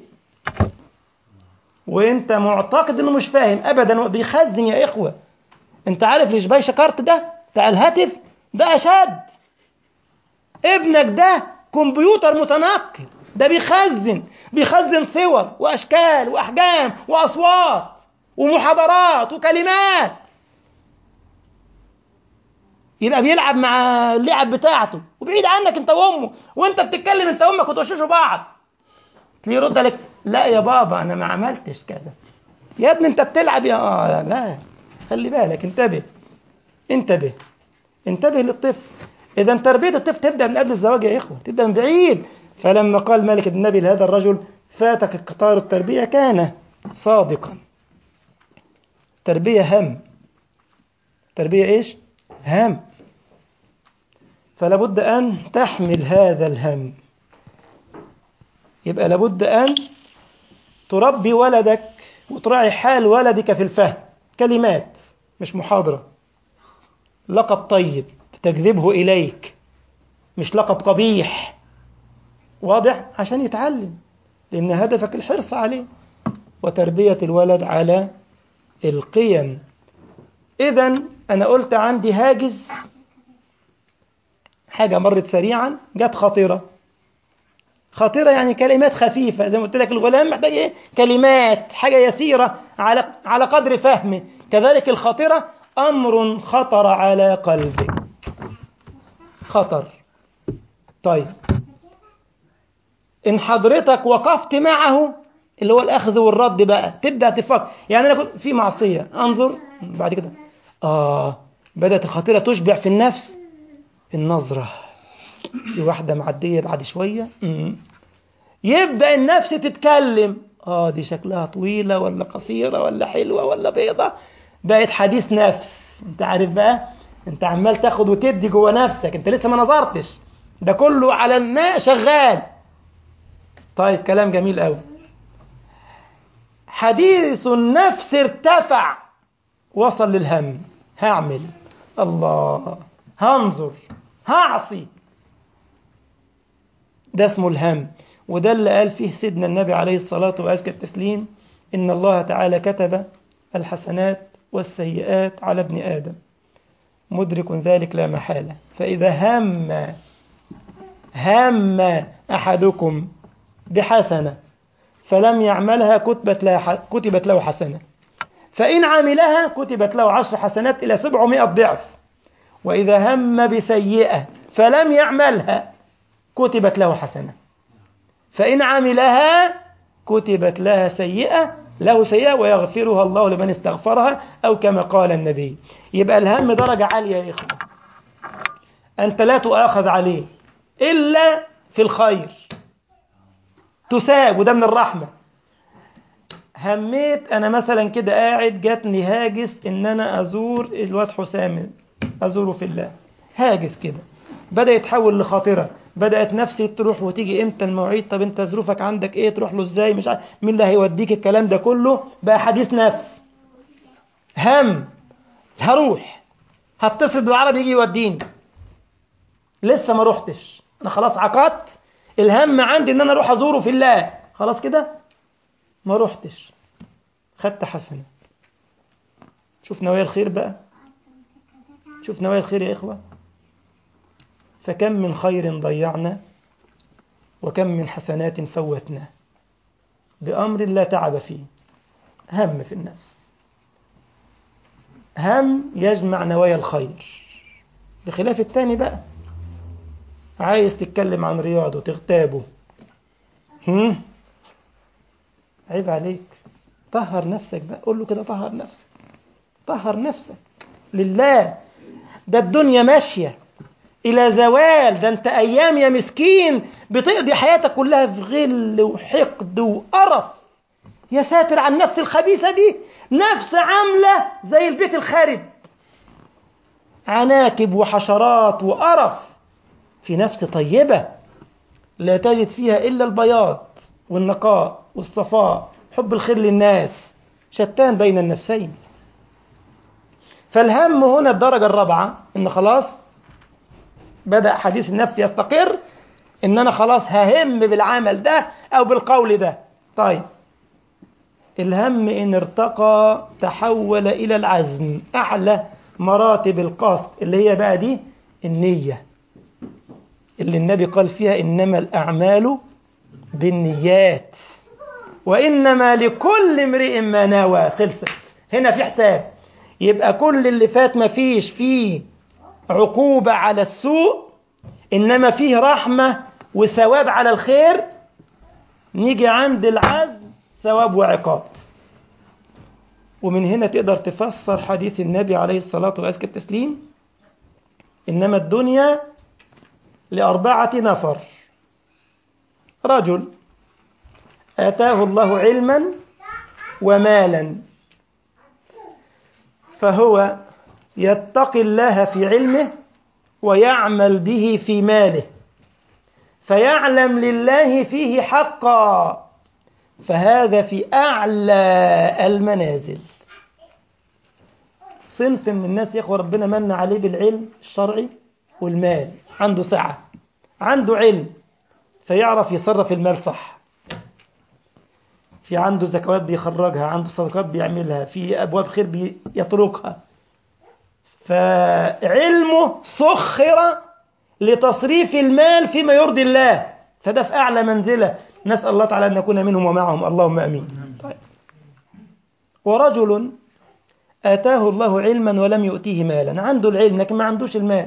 وانت معتقد انه مش فاهم ابدا بيخزن يا اخوه انت عارف ليش باي شكرت ده بتاع الهاتف ده اشد ابنك ده كمبيوتر متنقل ده بيخزن بيخزن صور واشكال واحجام واصوات ومحاضرات وكلمات يبقى بيلعب مع اللعب بتاعته وبعيد عنك انت وامه وانت بتتكلم انت وامك وتوششوا بعض تلاقيه يرد عليك لا يا بابا انا ما عملتش كذا يا ابني انت بتلعب يا اه لا خلي بالك انتبه انتبه انتبه للطفل اذا تربيه الطفل تبدا من قبل الزواج يا اخوه تبدا من بعيد فلما قال ملك النبي لهذا الرجل فاتك قطار التربيه كان صادقا تربيه هم تربيه ايش هم فلا بد ان تحمل هذا الهم يبقى لابد ان تربي ولدك وتراعي حال ولدك في الفهم كلمات مش محاضره لقب طيب تجذبه اليك مش لقب قبيح واضح عشان يتعلم لان هدفك الحرص عليه وتربيه الولد على القيم اذا انا قلت عندي هاجس حاجه مرت سريعا جت خطيره خطيره يعني كلمات خفيفه زي ما قلت لك الغلام محتاج ايه كلمات حاجه يسيره على على قدر فهمه كذلك الخطيره امر خطر على قلبك خطر طيب ان حضرتك وقفت معه اللي هو الاخذ والرد بقى تبدا تفكر يعني انا كنت في معصيه انظر بعد كده اه بدات الخطيره تشبع في النفس النظره في واحده معديه بعد شويه مم. يبدا النفس تتكلم اه دي شكلها طويله ولا قصيره ولا حلوه ولا بيضه بقت حديث نفس انت عارف بقى انت عمال تاخد وتدي جوه نفسك انت لسه ما نظرتش ده كله على الماء شغال طيب كلام جميل قوي حديث النفس ارتفع وصل للهم هعمل الله هنظر هعصي ده اسمه الهم وده اللي قال فيه سيدنا النبي عليه الصلاة وأزكى التسليم إن الله تعالى كتب الحسنات والسيئات على ابن آدم مدرك ذلك لا محالة فإذا هم هم أحدكم بحسنة فلم يعملها كتبت له كتبت له حسنة فإن عملها كتبت له عشر حسنات إلى سبعمائة ضعف وإذا هم بسيئة فلم يعملها كتبت له حسنة فإن عملها كتبت لها سيئة له سيئة ويغفرها الله لمن استغفرها أو كما قال النبي يبقى الهم درجة عالية يا إخوة أنت لا تؤاخذ عليه إلا في الخير تثاب وده من الرحمة هميت أنا مثلا كده قاعد جاتني هاجس إن أنا أزور الواد حسام أزوره في الله هاجس كده بدأ يتحول لخاطرة بدأت نفسي تروح وتيجي امتى المواعيد طب انت ظروفك عندك ايه تروح له ازاي مش عارف مين اللي هيوديك الكلام ده كله بقى حديث نفس هم هروح هتصل بالعربي يجي يوديني لسه ما روحتش انا خلاص عقدت الهم عندي ان انا اروح ازوره في الله خلاص كده ما روحتش خدت حسنه شوف نوايا الخير بقى شوف نوايا الخير يا اخوه فكم من خير ضيعنا وكم من حسنات فوتنا بأمر لا تعب فيه هم في النفس هم يجمع نوايا الخير بخلاف الثاني بقى عايز تتكلم عن رياضه تغتابه هم؟ عيب عليك طهر نفسك بقى قول له كده طهر نفسك طهر نفسك لله ده الدنيا ماشيه إلى زوال ده أنت أيام يا مسكين بتقضي حياتك كلها في غل وحقد وقرف يا ساتر عن النفس الخبيثة دي نفس عاملة زي البيت الخارب عناكب وحشرات وقرف في نفس طيبة لا تجد فيها إلا البياض والنقاء والصفاء حب الخير للناس شتان بين النفسين فالهم هنا الدرجة الرابعة إن خلاص بدأ حديث النفس يستقر إن أنا خلاص ههم بالعمل ده أو بالقول ده طيب الهم إن ارتقى تحول إلى العزم أعلى مراتب القصد اللي هي بقى دي النية اللي النبي قال فيها إنما الأعمال بالنيات وإنما لكل امرئ ما نوى خلصت هنا في حساب يبقى كل اللي فات ما فيش فيه عقوبة على السوء إنما فيه رحمة وثواب على الخير نيجي عند العزم ثواب وعقاب ومن هنا تقدر تفسر حديث النبي عليه الصلاة وأزكى التسليم إنما الدنيا لأربعة نفر رجل آتاه الله علما ومالا فهو يتقي الله في علمه ويعمل به في ماله فيعلم لله فيه حقا فهذا في أعلى المنازل صنف من الناس يا اخوة ربنا من عليه بالعلم الشرعي والمال عنده سعة عنده علم فيعرف يصرف المال صح في عنده زكوات بيخرجها عنده صدقات بيعملها في أبواب خير بيطرقها فعلمه سخر لتصريف المال فيما يرضي الله فده في أعلى منزلة نسأل الله تعالى أن نكون منهم ومعهم اللهم أمين طيب. ورجل آتاه الله علما ولم يؤتيه مالا عنده العلم لكن ما عندوش المال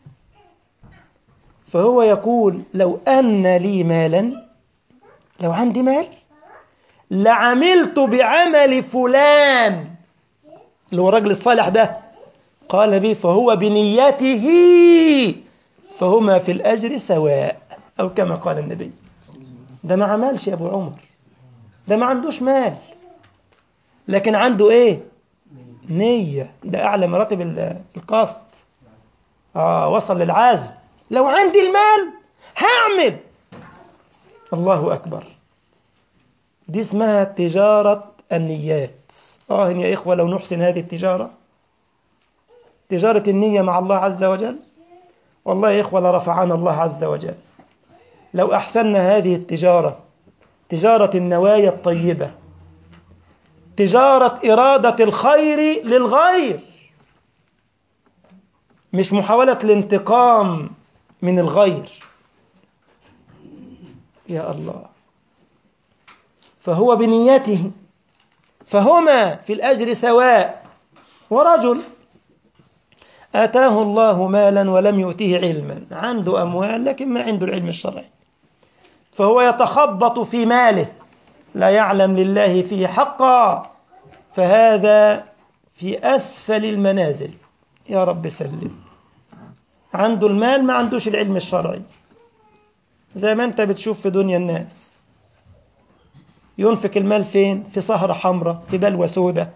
فهو يقول لو أن لي مالا لو عندي مال لعملت بعمل فلان اللي هو الرجل الصالح ده قال به فهو بنيته فهما في الأجر سواء أو كما قال النبي ده ما عملش يا أبو عمر ده ما عندوش مال لكن عنده إيه نية ده أعلى مراتب القصد آه وصل للعازم لو عندي المال هعمل الله أكبر دي اسمها تجارة النيات آه يا إخوة لو نحسن هذه التجارة تجارة النية مع الله عز وجل والله يا إخوة لرفعنا الله عز وجل لو أحسننا هذه التجارة تجارة النوايا الطيبة تجارة إرادة الخير للغير مش محاولة الانتقام من الغير يا الله فهو بنيته فهما في الأجر سواء ورجل آتاه الله مالا ولم يؤته علما عنده أموال لكن ما عنده العلم الشرعي فهو يتخبط في ماله لا يعلم لله فيه حقا فهذا في أسفل المنازل يا رب سلم عنده المال ما عندوش العلم الشرعي زي ما انت بتشوف في دنيا الناس ينفق المال فين في سهرة حمراء في بلوى سودة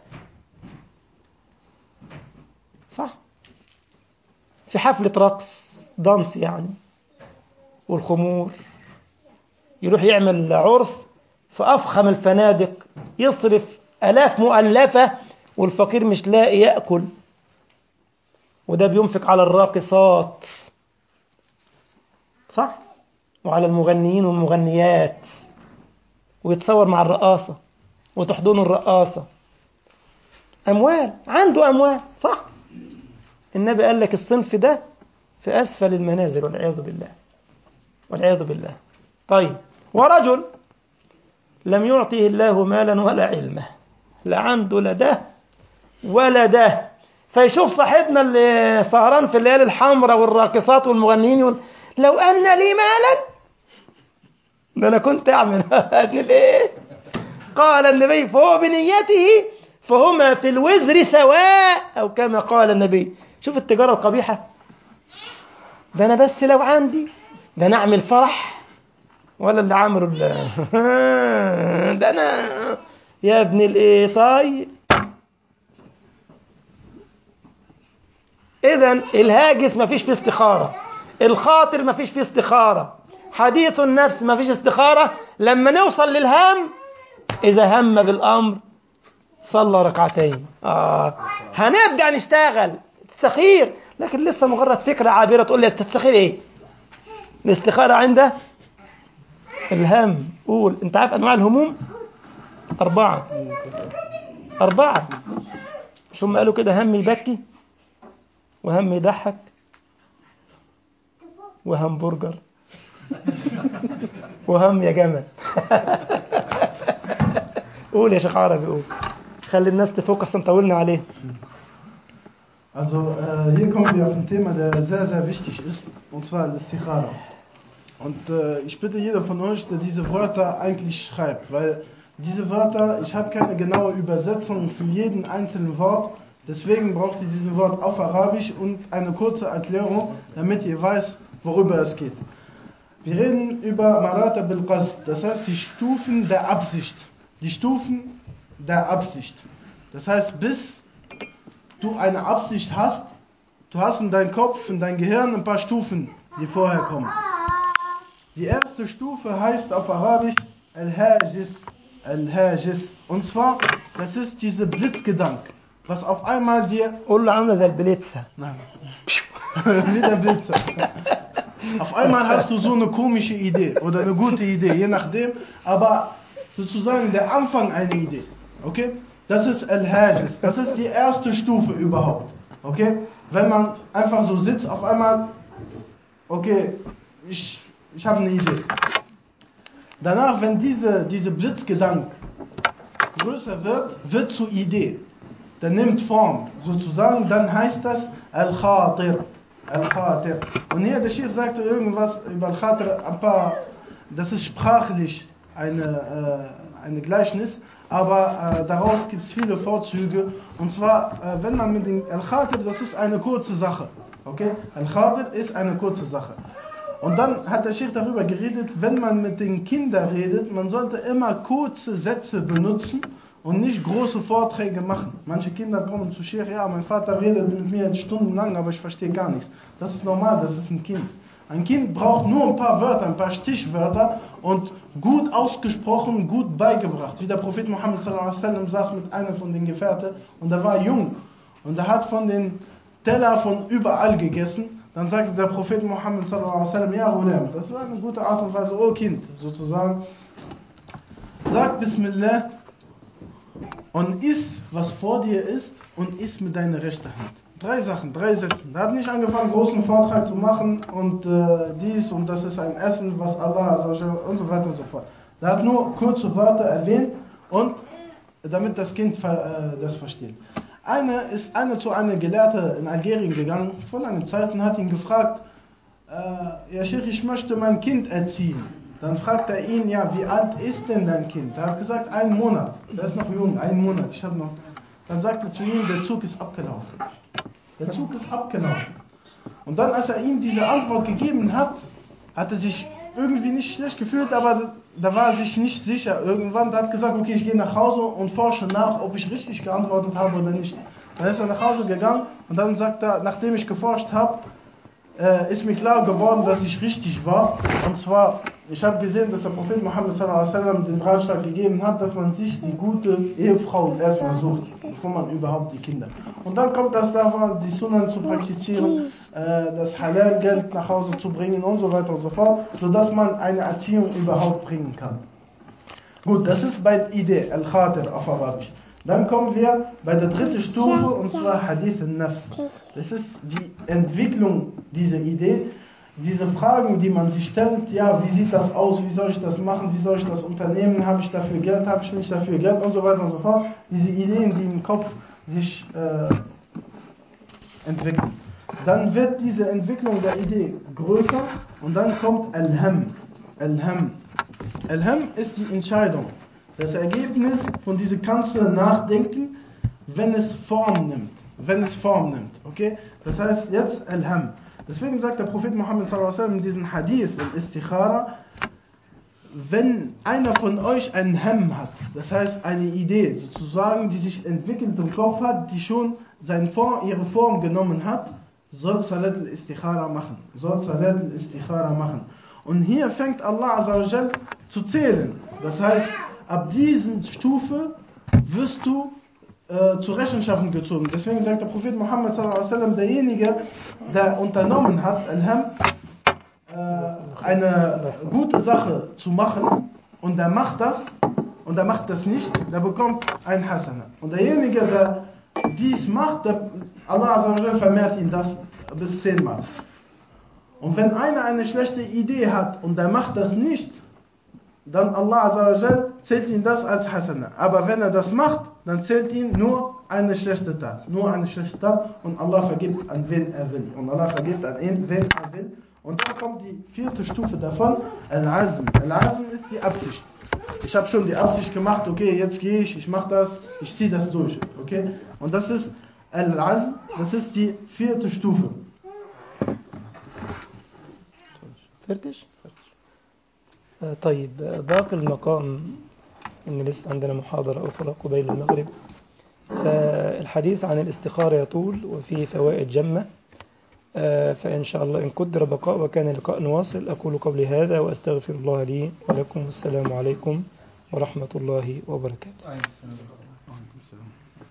صح في حفلة رقص دانس يعني والخمور يروح يعمل عرس في أفخم الفنادق يصرف ألاف مؤلفة والفقير مش لاقي يأكل وده بينفق على الراقصات صح وعلى المغنيين والمغنيات ويتصور مع الرقاصة وتحضنه الرقاصة أموال عنده أموال صح النبي قال لك الصنف ده في أسفل المنازل والعياذ بالله والعياذ بالله طيب ورجل لم يعطيه الله مالا ولا علما لا عنده لا ده ولا ده فيشوف صاحبنا اللي سهران في الليالي الحمراء والراقصات والمغنيين يقول لو أن لي مالا ده أنا كنت أعمل هذه الإيه قال النبي فهو بنيته فهما في الوزر سواء أو كما قال النبي شوف التجارة القبيحة ده أنا بس لو عندي ده أنا أعمل فرح ولا اللي عملوا ده أنا يا ابن الإيه طيب إذا الهاجس ما فيش فيه استخارة الخاطر ما فيش فيه استخارة حديث النفس ما فيش استخارة لما نوصل للهم إذا هم بالأمر صلى ركعتين آه. هنبدأ نشتغل تستخير لكن لسه مجرد فكرة عابرة تقول لي تستخير إيه الاستخارة عنده الهم قول أنت عارف أنواع الهموم أربعة أربعة مش هم قالوا كده هم يبكي وهم يضحك وهم برجر وهم يا جمل قول يا شيخ عربي قول خلي الناس تفوق احسن طولنا عليه Also äh, hier kommen wir auf ein Thema, der sehr, sehr wichtig ist, und zwar Istikhara. Und äh, ich bitte jeder von euch, der diese Wörter eigentlich schreibt, weil diese Wörter, ich habe keine genaue Übersetzung für jeden einzelnen Wort, deswegen braucht ihr dieses Wort auf Arabisch und eine kurze Erklärung, damit ihr weiß, worüber es geht. Wir reden über Marata bil Qasd, das heißt die Stufen der Absicht. Die Stufen der Absicht. Das heißt, bis du eine Absicht hast, du hast in deinem Kopf, in dein Gehirn ein paar Stufen, die vorher kommen. Die erste Stufe heißt auf Arabisch Al-Hajis. Al-Hajis. Und zwar, das ist diese Blitzgedanke, was auf einmal dir. قول له عامله زي البليتسا Nein. Wie der Blitzer. Auf einmal hast du so eine komische Idee oder eine gute Idee, je nachdem, aber sozusagen der Anfang einer Idee. Okay? Das ist Al-Hajis. Das ist die erste Stufe überhaupt. Okay? Wenn man einfach so sitzt, auf einmal, okay, ich, ich habe eine Idee. Danach, wenn diese, diese Blitzgedanke größer wird, wird zur Idee. Der nimmt Form, sozusagen, dann heißt das Al-Khatir. Al-Khatir. Und hier, der Sheikh sagte irgendwas über Al-Khatir, ein paar, das ist sprachlich eine, äh, eine Gleichnis, aber äh, daraus gibt es viele Vorzüge. Und zwar, äh, wenn man mit dem Al-Khatir, das ist eine kurze Sache. Okay? Al-Khatir ist eine kurze Sache. Und dann hat der Sheikh darüber geredet, wenn man mit den Kindern redet, man sollte immer kurze Sätze benutzen und nicht große Vorträge machen. Manche Kinder kommen zu Sheikh, ja, mein Vater redet mit mir stundenlang, aber ich verstehe gar nichts. Das ist normal, das ist ein Kind. Ein Kind braucht nur ein paar Wörter, ein paar Stichwörter und gut ausgesprochen, gut beigebracht. Wie der Prophet Muhammad sallallahu alaihi wasallam saß mit einer von den Gefährten und er war jung und er hat von den Teller von überall gegessen. Dann sagte der Prophet Muhammad sallallahu alaihi wasallam, ja Ghulam, das ist eine gute Art und Weise, oh Kind, sozusagen. Sag Bismillah und iss, was vor dir ist und iss mit deiner rechten Hand. Drei Sachen, drei Sätze. Er hat nicht angefangen, großen Vortrag zu machen und äh, dies und das ist ein Essen, was Allah und so weiter und so fort. Er hat nur kurze Wörter erwähnt und damit das Kind ver, äh, das versteht. Eine ist eine zu einer Gelehrte in Algerien gegangen, vor langen Zeiten, hat ihn gefragt, äh, ja Sheikh, ich möchte mein Kind erziehen. Dann fragt er ihn, ja, wie alt ist denn dein Kind? Er hat gesagt, ein Monat. Der ist noch jung, ein Monat. Ich habe noch. Dann sagt er zu ihm, der Zug ist abgelaufen. Der Zug ist abgelaufen. Und dann, als er ihm diese Antwort gegeben hat, hat er sich irgendwie nicht schlecht gefühlt, aber da war er sich nicht sicher. Irgendwann hat er gesagt, okay, ich gehe nach Hause und forsche nach, ob ich richtig geantwortet habe oder nicht. Dann ist er nach Hause gegangen und dann sagt er, nachdem ich geforscht habe, äh, ist mir klar geworden, dass ich richtig war. Und zwar, ich habe gesehen, dass der Prophet Muhammad sallam, den Ratschlag gegeben hat, dass man sich die gute Ehefrau erstmal sucht, bevor man überhaupt die Kinder. Und dann kommt das davon, die Sunnen zu praktizieren, äh, das Halal-Geld nach Hause zu bringen und so weiter und so fort, sodass man eine Erziehung überhaupt bringen kann. Gut, das ist bei der Idee, Al-Khatir auf Arabisch. Dann kommen wir bei der dritten Stufe und zwar Hadith al-Nafs. Das ist die Entwicklung dieser Idee. Diese Fragen, die man sich stellt, ja, wie sieht das aus, wie soll ich das machen, wie soll ich das unternehmen, habe ich dafür Geld, habe ich nicht dafür Geld und so weiter und so fort. Diese Ideen, die im Kopf sich äh, entwickeln. Dann wird diese Entwicklung der Idee größer und dann kommt Al-Ham. Al-Ham. Al-Ham ist die Entscheidung. Das Ergebnis von diesem ganzen Nachdenken, wenn es Form nimmt. Wenn es Form nimmt. Okay? Das heißt jetzt Al-Ham. Deswegen sagt der Prophet Muhammad sallam in diesem Hadith von Istikhara, wenn einer von euch einen Ham hat, das heißt eine Idee sozusagen, die sich entwickelt im Kopf hat, die schon seine Form, ihre Form genommen hat, soll Salat al-Istikhara machen. Soll Salat al-Istikhara machen. Und hier fängt Allah Azzawajal zu zählen. Das heißt, ab diesen Stufe wirst du äh, zur Rechenschaft gezogen. Deswegen sagt der Prophet Muhammad sallam, derjenige, der unternommen hat, Alham, äh, eine gute Sache zu machen und der macht das und der macht das nicht, der bekommt ein Hasana. Und derjenige, der dies macht, der, Allah Azzawajal vermehrt ihn das bis zehnmal. Und wenn einer eine schlechte Idee hat und der macht das nicht, dann Allah Azzawajal zählt ihn das als Hasana. Aber wenn er das macht, dann zählt ihn nur eine schlechte Tat. Nur eine schlechte Tat und Allah vergibt an wen er will. Und Allah vergibt an wen er will. Und dann kommt die vierte Stufe davon, Al-Azm. Al-Azm ist die Absicht. Ich habe schon die Absicht gemacht, okay, jetzt gehe ich, ich mache das, ich ziehe das durch. Okay? Und das ist Al-Azm, das ist die vierte Stufe. fertig آه، طيب آه، باقي المقام إن لسه عندنا محاضرة أخرى قبيل المغرب فالحديث عن الاستخارة يطول وفيه فوائد جمة آه، فإن شاء الله إن قدر بقاء وكان لقاء نواصل أقول قبل هذا وأستغفر الله لي ولكم والسلام عليكم ورحمة الله وبركاته Waalaikumsalam.